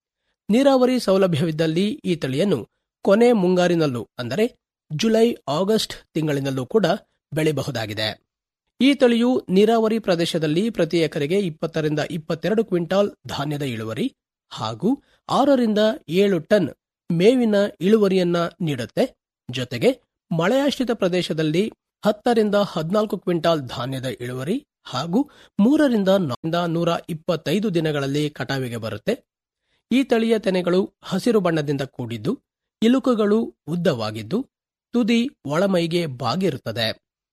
ನೀರಾವರಿ ಸೌಲಭ್ಯವಿದ್ದಲ್ಲಿ ಈ ತಳಿಯನ್ನು ಕೊನೆ ಮುಂಗಾರಿನಲ್ಲೂ ಅಂದರೆ ಜುಲೈ ಆಗಸ್ಟ್ ತಿಂಗಳಿನಲ್ಲೂ ಕೂಡ ಬೆಳೆಯಬಹುದಾಗಿದೆ ಈ ತಳಿಯು ನೀರಾವರಿ ಪ್ರದೇಶದಲ್ಲಿ ಪ್ರತಿ ಎಕರೆಗೆ ಇಪ್ಪತ್ತರಿಂದ ಇಪ್ಪತ್ತೆರಡು ಕ್ವಿಂಟಾಲ್ ಧಾನ್ಯದ ಇಳುವರಿ ಹಾಗೂ ಆರರಿಂದ ಏಳು ಟನ್ ಮೇವಿನ ಇಳುವರಿಯನ್ನ ನೀಡುತ್ತೆ ಜೊತೆಗೆ ಮಳೆಯಾಶ್ರಿತ ಪ್ರದೇಶದಲ್ಲಿ ಹತ್ತರಿಂದ ಹದಿನಾಲ್ಕು ಕ್ವಿಂಟಾಲ್ ಧಾನ್ಯದ ಇಳುವರಿ ಹಾಗೂ ಮೂರರಿಂದ ನೂರ ಇಪ್ಪತ್ತೈದು ದಿನಗಳಲ್ಲಿ ಕಟಾವಿಗೆ ಬರುತ್ತೆ ಈ ತಳಿಯ ತೆನೆಗಳು ಹಸಿರು ಬಣ್ಣದಿಂದ ಕೂಡಿದ್ದು ಇಲುಕುಗಳು ಉದ್ದವಾಗಿದ್ದು ತುದಿ ಒಳಮೈಗೆ ಬಾಗಿರುತ್ತದೆ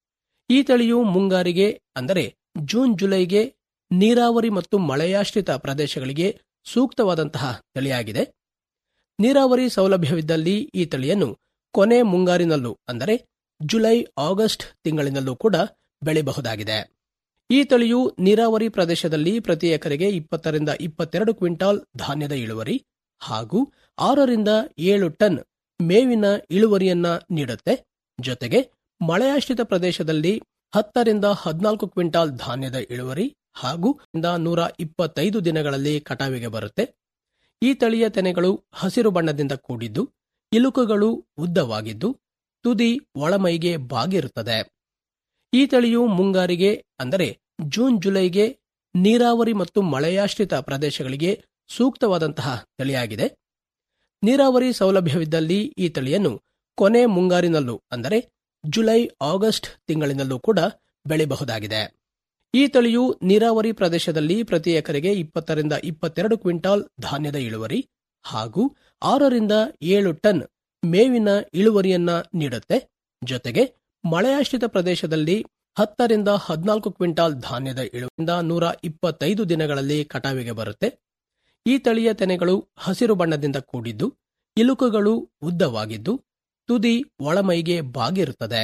ಈ ತಳಿಯು ಮುಂಗಾರಿಗೆ ಅಂದರೆ ಜೂನ್ ಜುಲೈಗೆ ನೀರಾವರಿ ಮತ್ತು ಮಳೆಯಾಶ್ರಿತ ಪ್ರದೇಶಗಳಿಗೆ ಸೂಕ್ತವಾದಂತಹ ತಳಿಯಾಗಿದೆ ನೀರಾವರಿ ಸೌಲಭ್ಯವಿದ್ದಲ್ಲಿ ಈ ತಳಿಯನ್ನು ಕೊನೆ ಮುಂಗಾರಿನಲ್ಲೂ ಅಂದರೆ ಜುಲೈ ಆಗಸ್ಟ್ ತಿಂಗಳಿನಲ್ಲೂ ಕೂಡ ಬೆಳೆಯಬಹುದಾಗಿದೆ ಈ ತಳಿಯು ನೀರಾವರಿ ಪ್ರದೇಶದಲ್ಲಿ ಪ್ರತಿ ಎಕರೆಗೆ ಇಪ್ಪತ್ತರಿಂದ ಇಪ್ಪತ್ತೆರಡು ಕ್ವಿಂಟಾಲ್ ಧಾನ್ಯದ ಇಳುವರಿ ಹಾಗೂ ಆರರಿಂದ ಏಳು ಟನ್ ಮೇವಿನ ಇಳುವರಿಯನ್ನ ನೀಡುತ್ತೆ ಜೊತೆಗೆ ಮಳೆಯಾಶ್ರಿತ ಪ್ರದೇಶದಲ್ಲಿ ಹತ್ತರಿಂದ ಹದಿನಾಲ್ಕು ಕ್ವಿಂಟಾಲ್ ಧಾನ್ಯದ ಇಳುವರಿ ಹಾಗೂ ನೂರ ಇಪ್ಪತ್ತೈದು ದಿನಗಳಲ್ಲಿ ಕಟಾವಿಗೆ ಬರುತ್ತೆ ಈ ತಳಿಯ ತೆನೆಗಳು ಹಸಿರು ಬಣ್ಣದಿಂದ ಕೂಡಿದ್ದು ಇಲುಕುಗಳು ಉದ್ದವಾಗಿದ್ದು ತುದಿ ಒಳಮೈಗೆ ಬಾಗಿರುತ್ತದೆ ಈ ತಳಿಯು ಮುಂಗಾರಿಗೆ ಅಂದರೆ ಜೂನ್ ಜುಲೈಗೆ ನೀರಾವರಿ ಮತ್ತು ಮಳೆಯಾಶ್ರಿತ ಪ್ರದೇಶಗಳಿಗೆ ಸೂಕ್ತವಾದಂತಹ ತಳಿಯಾಗಿದೆ ನೀರಾವರಿ ಸೌಲಭ್ಯವಿದ್ದಲ್ಲಿ ಈ ತಳಿಯನ್ನು ಕೊನೆ ಮುಂಗಾರಿನಲ್ಲೂ ಅಂದರೆ ಜುಲೈ ಆಗಸ್ಟ್ ತಿಂಗಳಿನಲ್ಲೂ ಕೂಡ ಬೆಳೆಯಬಹುದಾಗಿದೆ ಈ ತಳಿಯು ನೀರಾವರಿ ಪ್ರದೇಶದಲ್ಲಿ ಪ್ರತಿ ಎಕರೆಗೆ ಇಪ್ಪತ್ತರಿಂದ ಇಪ್ಪತ್ತೆರಡು ಕ್ವಿಂಟಾಲ್ ಧಾನ್ಯದ ಇಳುವರಿ ಹಾಗೂ ಆರರಿಂದ ಏಳು ಟನ್ ಮೇವಿನ ಇಳುವರಿಯನ್ನ ನೀಡುತ್ತೆ ಜೊತೆಗೆ ಮಳೆಯಾಶ್ರಿತ ಪ್ರದೇಶದಲ್ಲಿ ಹತ್ತರಿಂದ ಹದಿನಾಲ್ಕು ಕ್ವಿಂಟಾಲ್ ಧಾನ್ಯದ ಇಳುವರಿಂದ ನೂರ ಇಪ್ಪತ್ತೈದು ದಿನಗಳಲ್ಲಿ ಕಟಾವಿಗೆ ಬರುತ್ತೆ ಈ ತಳಿಯ ತೆನೆಗಳು ಹಸಿರು ಬಣ್ಣದಿಂದ ಕೂಡಿದ್ದು ಇಲುಕುಗಳು ಉದ್ದವಾಗಿದ್ದು ತುದಿ ಒಳಮೈಗೆ ಬಾಗಿರುತ್ತದೆ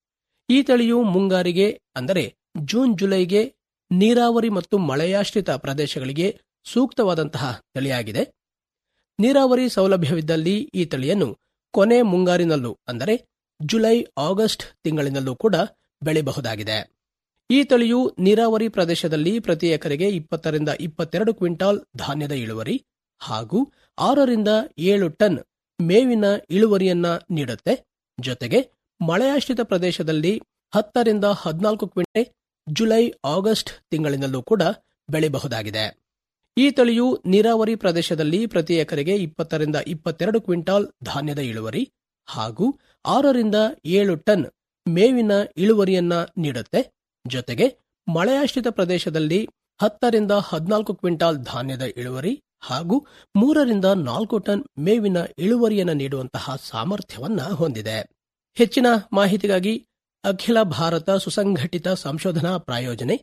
ಈ ತಳಿಯು ಮುಂಗಾರಿಗೆ ಅಂದರೆ ಜೂನ್ ಜುಲೈಗೆ ನೀರಾವರಿ ಮತ್ತು ಮಳೆಯಾಶ್ರಿತ ಪ್ರದೇಶಗಳಿಗೆ ಸೂಕ್ತವಾದಂತಹ ತಳಿಯಾಗಿದೆ ನೀರಾವರಿ ಸೌಲಭ್ಯವಿದ್ದಲ್ಲಿ ಈ ತಳಿಯನ್ನು ಕೊನೆ ಮುಂಗಾರಿನಲ್ಲೂ ಅಂದರೆ ಜುಲೈ ಆಗಸ್ಟ್ ತಿಂಗಳಿನಲ್ಲೂ ಕೂಡ ಬೆಳೆಯಬಹುದಾಗಿದೆ ಈ ತಳಿಯು ನೀರಾವರಿ ಪ್ರದೇಶದಲ್ಲಿ ಪ್ರತಿ ಎಕರೆಗೆ ಇಪ್ಪತ್ತರಿಂದ ಇಪ್ಪತ್ತೆರಡು ಕ್ವಿಂಟಾಲ್ ಧಾನ್ಯದ ಇಳುವರಿ ಹಾಗೂ ಆರರಿಂದ ಏಳು ಟನ್ ಮೇವಿನ ಇಳುವರಿಯನ್ನ ನೀಡುತ್ತೆ ಜೊತೆಗೆ ಮಳೆಯಾಶ್ರಿತ ಪ್ರದೇಶದಲ್ಲಿ ಹತ್ತರಿಂದ ಹದಿನಾಲ್ಕು ಕ್ವಿಂಟೆ ಜುಲೈ ಆಗಸ್ಟ್ ತಿಂಗಳಿನಲ್ಲೂ ಕೂಡ ಬೆಳೆಯಬಹುದಾಗಿದೆ ಈ ತಳಿಯು ನೀರಾವರಿ ಪ್ರದೇಶದಲ್ಲಿ ಪ್ರತಿ ಎಕರೆಗೆ ಇಪ್ಪತ್ತರಿಂದ ಇಪ್ಪತ್ತೆರಡು ಕ್ವಿಂಟಾಲ್ ಧಾನ್ಯದ ಇಳುವರಿ ಹಾಗೂ ಆರರಿಂದ ಏಳು ಟನ್ ಮೇವಿನ ಇಳುವರಿಯನ್ನ ನೀಡುತ್ತೆ ಜೊತೆಗೆ ಮಳೆಯಾಶ್ರಿತ ಪ್ರದೇಶದಲ್ಲಿ ಹತ್ತರಿಂದ ಹದಿನಾಲ್ಕು ಕ್ವಿಂಟಾಲ್ ಧಾನ್ಯದ ಇಳುವರಿ ಹಾಗೂ ಮೂರರಿಂದ ನಾಲ್ಕು ಟನ್ ಮೇವಿನ ಇಳುವರಿಯನ್ನು ನೀಡುವಂತಹ ಸಾಮರ್ಥ್ಯವನ್ನ ಹೊಂದಿದೆ ಹೆಚ್ಚಿನ ಮಾಹಿತಿಗಾಗಿ ಅಖಿಲ ಭಾರತ ಸುಸಂಘಟಿತ ಸಂಶೋಧನಾ ಪ್ರಾಯೋಜನೆ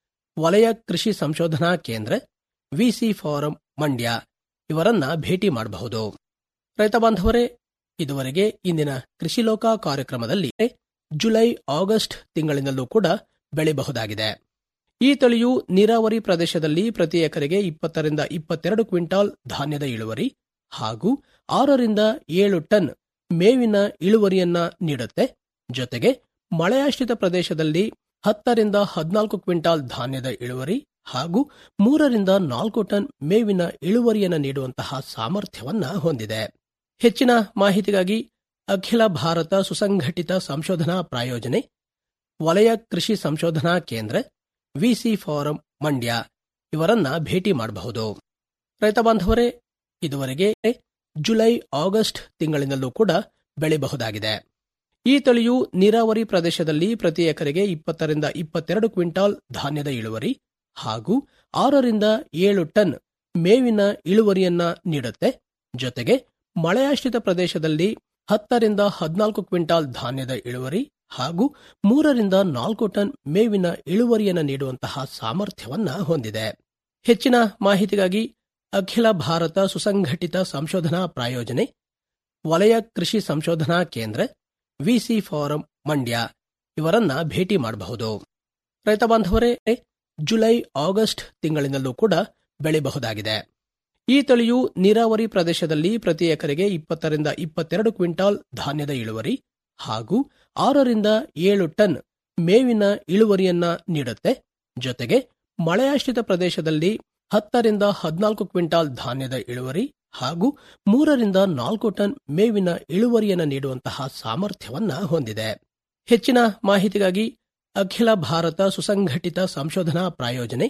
ವಲಯ ಕೃಷಿ ಸಂಶೋಧನಾ ಕೇಂದ್ರ ವಿಸಿ ಫಾರಂ ಮಂಡ್ಯ ಇವರನ್ನ ಭೇಟಿ ಮಾಡಬಹುದು ರೈತ ಬಾಂಧವರೇ ಇದುವರೆಗೆ ಇಂದಿನ ಕೃಷಿ ಲೋಕ ಕಾರ್ಯಕ್ರಮದಲ್ಲಿ ಜುಲೈ ಆಗಸ್ಟ್ ತಿಂಗಳಿನಲ್ಲೂ ಕೂಡ ಬೆಳೆಯಬಹುದಾಗಿದೆ ಈ ತಳಿಯು ನೀರಾವರಿ ಪ್ರದೇಶದಲ್ಲಿ ಪ್ರತಿ ಎಕರೆಗೆ ಇಪ್ಪತ್ತರಿಂದ ಇಪ್ಪತ್ತೆರಡು ಕ್ವಿಂಟಾಲ್ ಧಾನ್ಯದ ಇಳುವರಿ ಹಾಗೂ ಆರರಿಂದ ಏಳು ಟನ್ ಮೇವಿನ ಇಳುವರಿಯನ್ನ ನೀಡುತ್ತೆ ಜೊತೆಗೆ ಮಳೆಯಾಶ್ರಿತ ಪ್ರದೇಶದಲ್ಲಿ ಹತ್ತರಿಂದ ಹದಿನಾಲ್ಕು ಕ್ವಿಂಟಾಲ್ ಧಾನ್ಯದ ಇಳುವರಿ ಹಾಗೂ ಮೂರರಿಂದ ನಾಲ್ಕು ಟನ್ ಮೇವಿನ ಇಳುವರಿಯನ್ನು ನೀಡುವಂತಹ ಸಾಮರ್ಥ್ಯವನ್ನ ಹೊಂದಿದೆ ಹೆಚ್ಚಿನ ಮಾಹಿತಿಗಾಗಿ ಅಖಿಲ ಭಾರತ ಸುಸಂಘಟಿತ ಸಂಶೋಧನಾ ಪ್ರಾಯೋಜನೆ ವಲಯ ಕೃಷಿ ಸಂಶೋಧನಾ ಕೇಂದ್ರ ವಿಸಿ ಫಾರಂ ಮಂಡ್ಯ ಇವರನ್ನ ಭೇಟಿ ಮಾಡಬಹುದು ರೈತ ಬಾಂಧವರೇ ಇದುವರೆಗೆ ಜುಲೈ ಆಗಸ್ಟ್ ತಿಂಗಳಿನಲ್ಲೂ ಕೂಡ ಬೆಳೆಯಬಹುದಾಗಿದೆ ಈ ತಳಿಯು ನೀರಾವರಿ ಪ್ರದೇಶದಲ್ಲಿ ಪ್ರತಿ ಎಕರೆಗೆ ಇಪ್ಪತ್ತರಿಂದ ಇಪ್ಪತ್ತೆರಡು ಕ್ವಿಂಟಾಲ್ ಧಾನ್ಯದ ಇಳುವರಿ ಹಾಗೂ ಆರರಿಂದ ಏಳು ಟನ್ ಮೇವಿನ ಇಳುವರಿಯನ್ನ ನೀಡುತ್ತೆ ಜೊತೆಗೆ ಮಳೆಯಾಶ್ರಿತ ಪ್ರದೇಶದಲ್ಲಿ ಹತ್ತರಿಂದ ಹದಿನಾಲ್ಕು ಕ್ವಿಂಟಾಲ್ ಧಾನ್ಯದ ಇಳುವರಿ ಹಾಗೂ ಮೂರರಿಂದ ನಾಲ್ಕು ಟನ್ ಮೇವಿನ ಇಳುವರಿಯನ್ನು ನೀಡುವಂತಹ ಸಾಮರ್ಥ್ಯವನ್ನ ಹೊಂದಿದೆ ಹೆಚ್ಚಿನ ಮಾಹಿತಿಗಾಗಿ ಅಖಿಲ ಭಾರತ ಸುಸಂಘಟಿತ ಸಂಶೋಧನಾ ಪ್ರಾಯೋಜನೆ ವಲಯ ಕೃಷಿ ಸಂಶೋಧನಾ ಕೇಂದ್ರ ವಿಸಿ ಫಾರಂ ಮಂಡ್ಯ ಇವರನ್ನ ಭೇಟಿ ಮಾಡಬಹುದು ರೈತ ಬಾಂಧವರೇ ಜುಲೈ ಆಗಸ್ಟ್ ತಿಂಗಳಿನಲ್ಲೂ ಕೂಡ ಬೆಳೆಯಬಹುದಾಗಿದೆ ಈ ತಳಿಯು ನೀರಾವರಿ ಪ್ರದೇಶದಲ್ಲಿ ಪ್ರತಿ ಎಕರೆಗೆ ಇಪ್ಪತ್ತರಿಂದ ಇಪ್ಪತ್ತೆರಡು ಕ್ವಿಂಟಾಲ್ ಧಾನ್ಯದ ಇಳುವರಿ ಹಾಗೂ ಆರರಿಂದ ಏಳು ಟನ್ ಮೇವಿನ ಇಳುವರಿಯನ್ನ ನೀಡುತ್ತೆ ಜೊತೆಗೆ ಮಳೆಯಾಶ್ರಿತ ಪ್ರದೇಶದಲ್ಲಿ ಹತ್ತರಿಂದ ಹದಿನಾಲ್ಕು ಕ್ವಿಂಟಾಲ್ ಧಾನ್ಯದ ಇಳುವರಿ ಹಾಗೂ ಮೂರರಿಂದ ನಾಲ್ಕು ಟನ್ ಮೇವಿನ ಇಳುವರಿಯನ್ನು ನೀಡುವಂತಹ ಸಾಮರ್ಥ್ಯವನ್ನ ಹೊಂದಿದೆ ಹೆಚ್ಚಿನ ಮಾಹಿತಿಗಾಗಿ ಅಖಿಲ ಭಾರತ ಸುಸಂಘಟಿತ ಸಂಶೋಧನಾ ಪ್ರಾಯೋಜನೆ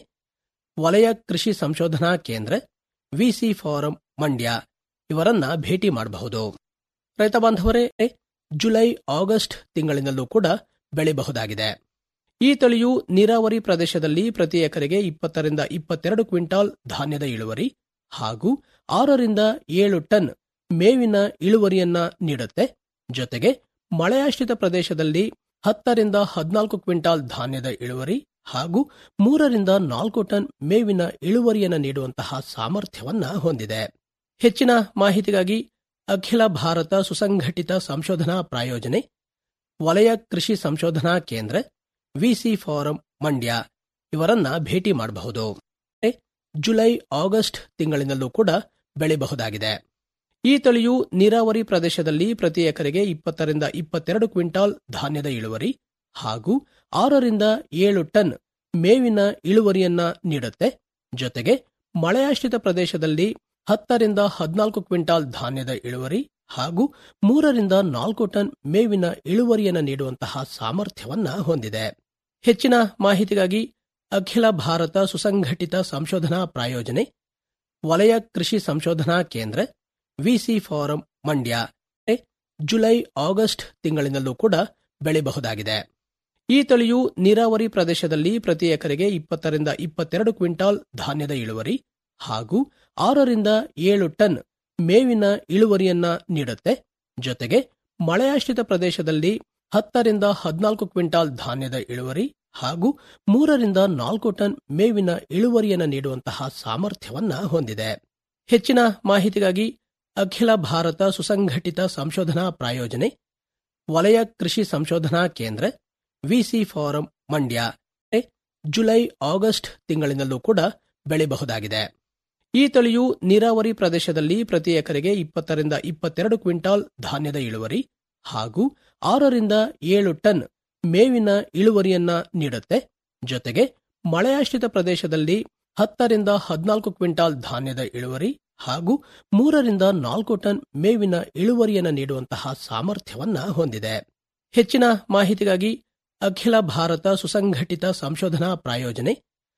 ವಲಯ ಕೃಷಿ ಸಂಶೋಧನಾ ಕೇಂದ್ರ ವಿಸಿ ಫಾರಂ ಮಂಡ್ಯ ಇವರನ್ನ ಭೇಟಿ ಮಾಡಬಹುದು ರೈತ ಬಾಂಧವರೇ ಜುಲೈ ಆಗಸ್ಟ್ ತಿಂಗಳಿನಲ್ಲೂ ಕೂಡ ಬೆಳೆಯಬಹುದಾಗಿದೆ ಈ ತಳಿಯು ನೀರಾವರಿ ಪ್ರದೇಶದಲ್ಲಿ ಪ್ರತಿ ಎಕರೆಗೆ ಇಪ್ಪತ್ತರಿಂದ ಇಪ್ಪತ್ತೆರಡು ಕ್ವಿಂಟಾಲ್ ಧಾನ್ಯದ ಇಳುವರಿ ಹಾಗೂ ಆರರಿಂದ ಏಳು ಟನ್ ಮೇವಿನ ಇಳುವರಿಯನ್ನ ನೀಡುತ್ತೆ ಜೊತೆಗೆ ಮಳೆಯಾಶ್ರಿತ ಪ್ರದೇಶದಲ್ಲಿ ಹತ್ತರಿಂದ ಹದಿನಾಲ್ಕು ಕ್ವಿಂಟಾಲ್ ಧಾನ್ಯದ ಇಳುವರಿ ಹಾಗೂ ಮೂರರಿಂದ ನಾಲ್ಕು ಟನ್ ಮೇವಿನ ಇಳುವರಿಯನ್ನು ನೀಡುವಂತಹ ಸಾಮರ್ಥ್ಯವನ್ನ ಹೊಂದಿದೆ ಹೆಚ್ಚಿನ ಮಾಹಿತಿಗಾಗಿ ಅಖಿಲ ಭಾರತ ಸುಸಂಘಟಿತ ಸಂಶೋಧನಾ ಪ್ರಾಯೋಜನೆ ವಲಯ ಕೃಷಿ ಸಂಶೋಧನಾ ಕೇಂದ್ರ ವಿಸಿ ಫಾರಂ ಮಂಡ್ಯ ಇವರನ್ನ ಭೇಟಿ ಮಾಡಬಹುದು ಜುಲೈ ಆಗಸ್ಟ್ ತಿಂಗಳಿನಲ್ಲೂ ಕೂಡ ಬೆಳೆಯಬಹುದಾಗಿದೆ ಈ ತಳಿಯು ನೀರಾವರಿ ಪ್ರದೇಶದಲ್ಲಿ ಪ್ರತಿ ಎಕರೆಗೆ ಇಪ್ಪತ್ತರಿಂದ ಇಪ್ಪತ್ತೆರಡು ಕ್ವಿಂಟಾಲ್ ಧಾನ್ಯದ ಇಳುವರಿ ಹಾಗೂ ಆರರಿಂದ ಏಳು ಟನ್ ಮೇವಿನ ಇಳುವರಿಯನ್ನ ನೀಡುತ್ತೆ ಜೊತೆಗೆ ಮಳೆಯಾಶ್ರಿತ ಪ್ರದೇಶದಲ್ಲಿ ಹತ್ತರಿಂದ ಹದಿನಾಲ್ಕು ಕ್ವಿಂಟಾಲ್ ಧಾನ್ಯದ ಇಳುವರಿ ಹಾಗೂ ಮೂರರಿಂದ ನಾಲ್ಕು ಟನ್ ಮೇವಿನ ಇಳುವರಿಯನ್ನು ನೀಡುವಂತಹ ಸಾಮರ್ಥ್ಯವನ್ನ ಹೊಂದಿದೆ ಹೆಚ್ಚಿನ ಮಾಹಿತಿಗಾಗಿ ಅಖಿಲ ಭಾರತ ಸುಸಂಘಟಿತ ಸಂಶೋಧನಾ ಪ್ರಾಯೋಜನೆ ವಲಯ ಕೃಷಿ ಸಂಶೋಧನಾ ಕೇಂದ್ರ VC farm Mandya July August ತಿಂಗಳಿನಲ್ಲೂ ಕೂಡ ಬೆಳೆಯಬಹುದಾಗಿದೆ ಈ ತಳಿಯು ನೀರಾವರಿ ಪ್ರದೇಶದಲ್ಲಿ ಪ್ರತಿ ಎಕರೆಗೆ ಇಪ್ಪತ್ತರಿಂದ ಇಪ್ಪತ್ತೆರಡು ಕ್ವಿಂಟಾಲ್ ಧಾನ್ಯದ ಇಳುವರಿ ಹಾಗೂ ಆರರಿಂದ ಏಳು ಟನ್ ಮೇವಿನ ಇಳುವರಿಯನ್ನ ನೀಡುತ್ತೆ ಜೊತೆಗೆ ಮಳೆಯಾಶ್ರಿತ ಪ್ರದೇಶದಲ್ಲಿ ಹತ್ತರಿಂದ ಹದಿನಾಲ್ಕು ಕ್ವಿಂಟಾಲ್ ಧಾನ್ಯದ ಇಳುವರಿ ಹಾಗೂ ಮೂರರಿಂದ ನಾಲ್ಕು ಟನ್ ಮೇವಿನ ಇಳುವರಿಯನ್ನು ನೀಡುವಂತಹ ಸಾಮರ್ಥ್ಯವನ್ನ ಹೊಂದಿದೆ ಹೆಚ್ಚಿನ ಮಾಹಿತಿಗಾಗಿ ಅಖಿಲ ಭಾರತ ಸುಸಂಘಟಿತ ಸಂಶೋಧನಾ ಪ್ರಾಯೋಜನೆ ವಲಯ ಕೃಷಿ ಸಂಶೋಧನಾ ಕೇಂದ್ರ VC farm Mandya July August ತಿಂಗಳಿನಲ್ಲೂ ಕೂಡ ಬೆಳೆಯಬಹುದಾಗಿದೆ ಈ ತಳಿಯು ನೀರಾವರಿ ಪ್ರದೇಶದಲ್ಲಿ ಪ್ರತಿ ಎಕರೆಗೆ ಇಪ್ಪತ್ತರಿಂದ ಇಪ್ಪತ್ತೆರಡು ಕ್ವಿಂಟಾಲ್ ಧಾನ್ಯದ ಇಳುವರಿ ಹಾಗೂ ಆರರಿಂದ ಏಳು ಟನ್ ಮೇವಿನ ಇಳುವರಿಯನ್ನ ನೀಡುತ್ತೆ ಜೊತೆಗೆ ಮಳೆಯಾಶ್ರಿತ ಪ್ರದೇಶದಲ್ಲಿ ಹತ್ತರಿಂದ ಹದಿನಾಲ್ಕು ಕ್ವಿಂಟಾಲ್ ಧಾನ್ಯದ ಇಳುವರಿ ಹಾಗೂ ಮೂರರಿಂದ ನಾಲ್ಕು ಟನ್ ಮೇವಿನ ಇಳುವರಿಯನ್ನ ನೀಡುವಂತಹ ಸಾಮರ್ಥ್ಯವನ್ನ ಹೊಂದಿದೆ ಹೆಚ್ಚಿನ ಮಾಹಿತಿಗಾಗಿ ಅಖಿಲ ಭಾರತ ಸುಸಂಘಟಿತ ಸಂಶೋಧನಾ ಪ್ರಾಯೋಜನೆ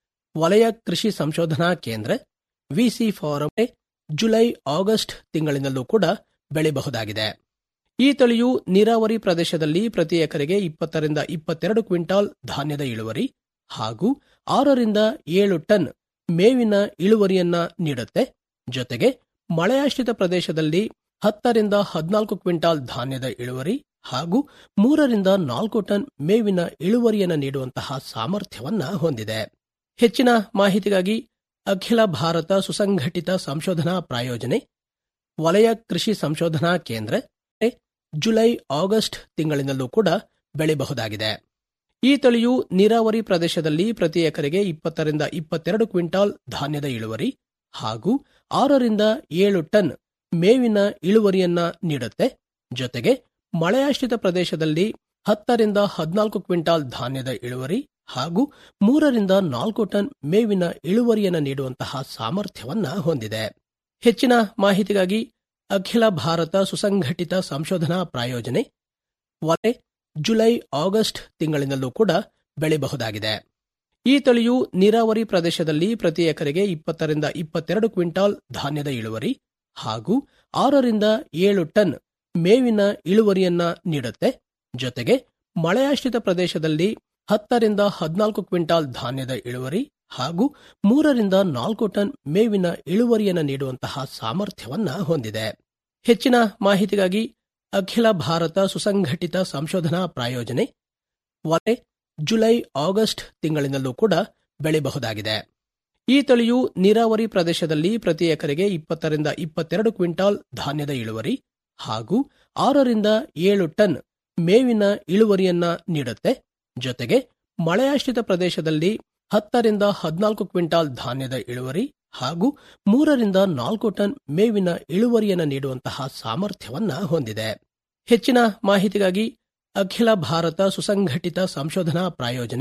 ವಲಯ ಕೃಷಿ ಸಂಶೋಧನಾ ಕೇಂದ್ರ ವಿಸಿ ಫಾರಂ ಜುಲೈ ಆಗಸ್ಟ್ ತಿಂಗಳಿನಲ್ಲೂ ಕೂಡ ಬೆಳೆಯಬಹುದಾಗಿದೆ ಈ ತಳಿಯು ನೀರಾವರಿ ಪ್ರದೇಶದಲ್ಲಿ ಪ್ರತಿ ಎಕರೆಗೆ ಇಪ್ಪತ್ತರಿಂದ ಇಪ್ಪತ್ತೆರಡು ಕ್ವಿಂಟಾಲ್ ಧಾನ್ಯದ ಇಳುವರಿ ಹಾಗೂ ಆರರಿಂದ ಏಳು ಟನ್ ಮೇವಿನ ಇಳುವರಿಯನ್ನ ನೀಡುತ್ತೆ ಜೊತೆಗೆ ಮಳೆಯಾಶ್ರಿತ ಪ್ರದೇಶದಲ್ಲಿ ಹತ್ತರಿಂದ ಹದಿನಾಲ್ಕು ಕ್ವಿಂಟಾಲ್ ಧಾನ್ಯದ ಇಳುವರಿ ಹಾಗೂ ಮೂರರಿಂದ ನಾಲ್ಕು ಟನ್ ಮೇವಿನ ಇಳುವರಿಯನ್ನು ನೀಡುವಂತಹ ಸಾಮರ್ಥ್ಯವನ್ನ ಹೊಂದಿದೆ ಹೆಚ್ಚಿನ ಮಾಹಿತಿಗಾಗಿ ಅಖಿಲ ಭಾರತ ಸುಸಂಘಟಿತ ಸಂಶೋಧನಾ ಪ್ರಾಯೋಜನೆ ವಲಯ ಕೃಷಿ ಸಂಶೋಧನಾ ಕೇಂದ್ರ ಜುಲೈ ಆಗಸ್ಟ್ ತಿಂಗಳಿನಲ್ಲೂ ಕೂಡ ಬೆಳೆಯಬಹುದಾಗಿದೆ ಈ ತಳಿಯು ನೀರಾವರಿ ಪ್ರದೇಶದಲ್ಲಿ ಪ್ರತಿ ಎಕರೆಗೆ ಇಪ್ಪತ್ತರಿಂದ ಇಪ್ಪತ್ತೆರಡು ಕ್ವಿಂಟಾಲ್ ಧಾನ್ಯದ ಇಳುವರಿ ಹಾಗೂ ಆರರಿಂದ ಏಳು ಟನ್ ಮೇವಿನ ಇಳುವರಿಯನ್ನ ನೀಡುತ್ತೆ ಜೊತೆಗೆ ಮಳೆಯಾಶ್ರಿತ ಪ್ರದೇಶದಲ್ಲಿ ಹತ್ತರಿಂದ ಹದಿನಾಲ್ಕು ಕ್ವಿಂಟಾಲ್ ಧಾನ್ಯದ ಇಳುವರಿ ಹಾಗೂ ಮೂರರಿಂದ ನಾಲ್ಕು ಟನ್ ಮೇವಿನ ಇಳುವರಿಯನ್ನು ನೀಡುವಂತಹ ಸಾಮರ್ಥ್ಯವನ್ನ ಹೊಂದಿದೆ ಹೆಚ್ಚಿನ ಮಾಹಿತಿಗಾಗಿ ಅಖಿಲ ಭಾರತ ಸುಸಂಘಟಿತ ಸಂಶೋಧನಾ ಪ್ರಾಯೋಜನೆ ವಲೆ ಜುಲೈ ಆಗಸ್ಟ್ ತಿಂಗಳಿನಲ್ಲೂ ಕೂಡ ಬೆಳೆಯಬಹುದಾಗಿದೆ ಈ ತಳಿಯು ನೀರಾವರಿ ಪ್ರದೇಶದಲ್ಲಿ ಪ್ರತಿ ಎಕರೆಗೆ ಇಪ್ಪತ್ತರಿಂದ ಇಪ್ಪತ್ತೆರಡು ಕ್ವಿಂಟಾಲ್ ಧಾನ್ಯದ ಇಳುವರಿ ಹಾಗೂ ಆರರಿಂದ ಏಳು ಟನ್ ಮೇವಿನ ಇಳುವರಿಯನ್ನ ನೀಡುತ್ತೆ ಜೊತೆಗೆ ಮಳೆಯಾಶ್ರಿತ ಪ್ರದೇಶದಲ್ಲಿ ಹತ್ತರಿಂದ ಹದಿನಾಲ್ಕು ಕ್ವಿಂಟಾಲ್ ಧಾನ್ಯದ ಇಳುವರಿ ಹಾಗೂ ಮೂರರಿಂದ ನಾಲ್ಕು ಟನ್ ಮೇವಿನ ಇಳುವರಿಯನ್ನು ನೀಡುವಂತಹ ಸಾಮರ್ಥ್ಯವನ್ನ ಹೊಂದಿದೆ ಹೆಚ್ಚಿನ ಮಾಹಿತಿಗಾಗಿ ಅಖಿಲ ಭಾರತ ಸುಸಂಘಟಿತ ಸಂಶೋಧನಾ ಪ್ರಾಯೋಜನೆ ವಲೆ ಜುಲೈ ಆಗಸ್ಟ್ ತಿಂಗಳಿನಲ್ಲೂ ಕೂಡ ಬೆಳೆಯಬಹುದಾಗಿದೆ ಈ ತಳಿಯು ನೀರಾವರಿ ಪ್ರದೇಶದಲ್ಲಿ ಪ್ರತಿ ಎಕರೆಗೆ ಇಪ್ಪತ್ತರಿಂದ ಇಪ್ಪತ್ತೆರಡು ಕ್ವಿಂಟಾಲ್ ಧಾನ್ಯದ ಇಳುವರಿ ಹಾಗೂ ಆರರಿಂದ ಏಳು ಟನ್ ಮೇವಿನ ಇಳುವರಿಯನ್ನ ನೀಡುತ್ತೆ ಜೊತೆಗೆ ಮಳೆಯಾಶ್ರಿತ ಪ್ರದೇಶದಲ್ಲಿ ಹತ್ತರಿಂದ ಹದಿನಾಲ್ಕು ಕ್ವಿಂಟಾಲ್ ಧಾನ್ಯದ ಇಳುವರಿ ಹಾಗೂ ಮೂರರಿಂದ ನಾಲ್ಕು ಟನ್ ಮೇವಿನ ಇಳುವರಿಯನ್ನು ನೀಡುವಂತಹ ಸಾಮರ್ಥ್ಯವನ್ನ ಹೊಂದಿದೆ ಹೆಚ್ಚಿನ ಮಾಹಿತಿಗಾಗಿ ಅಖಿಲ ಭಾರತ ಸುಸಂಘಟಿತ ಸಂಶೋಧನಾ ಪ್ರಾಯೋಜನೆ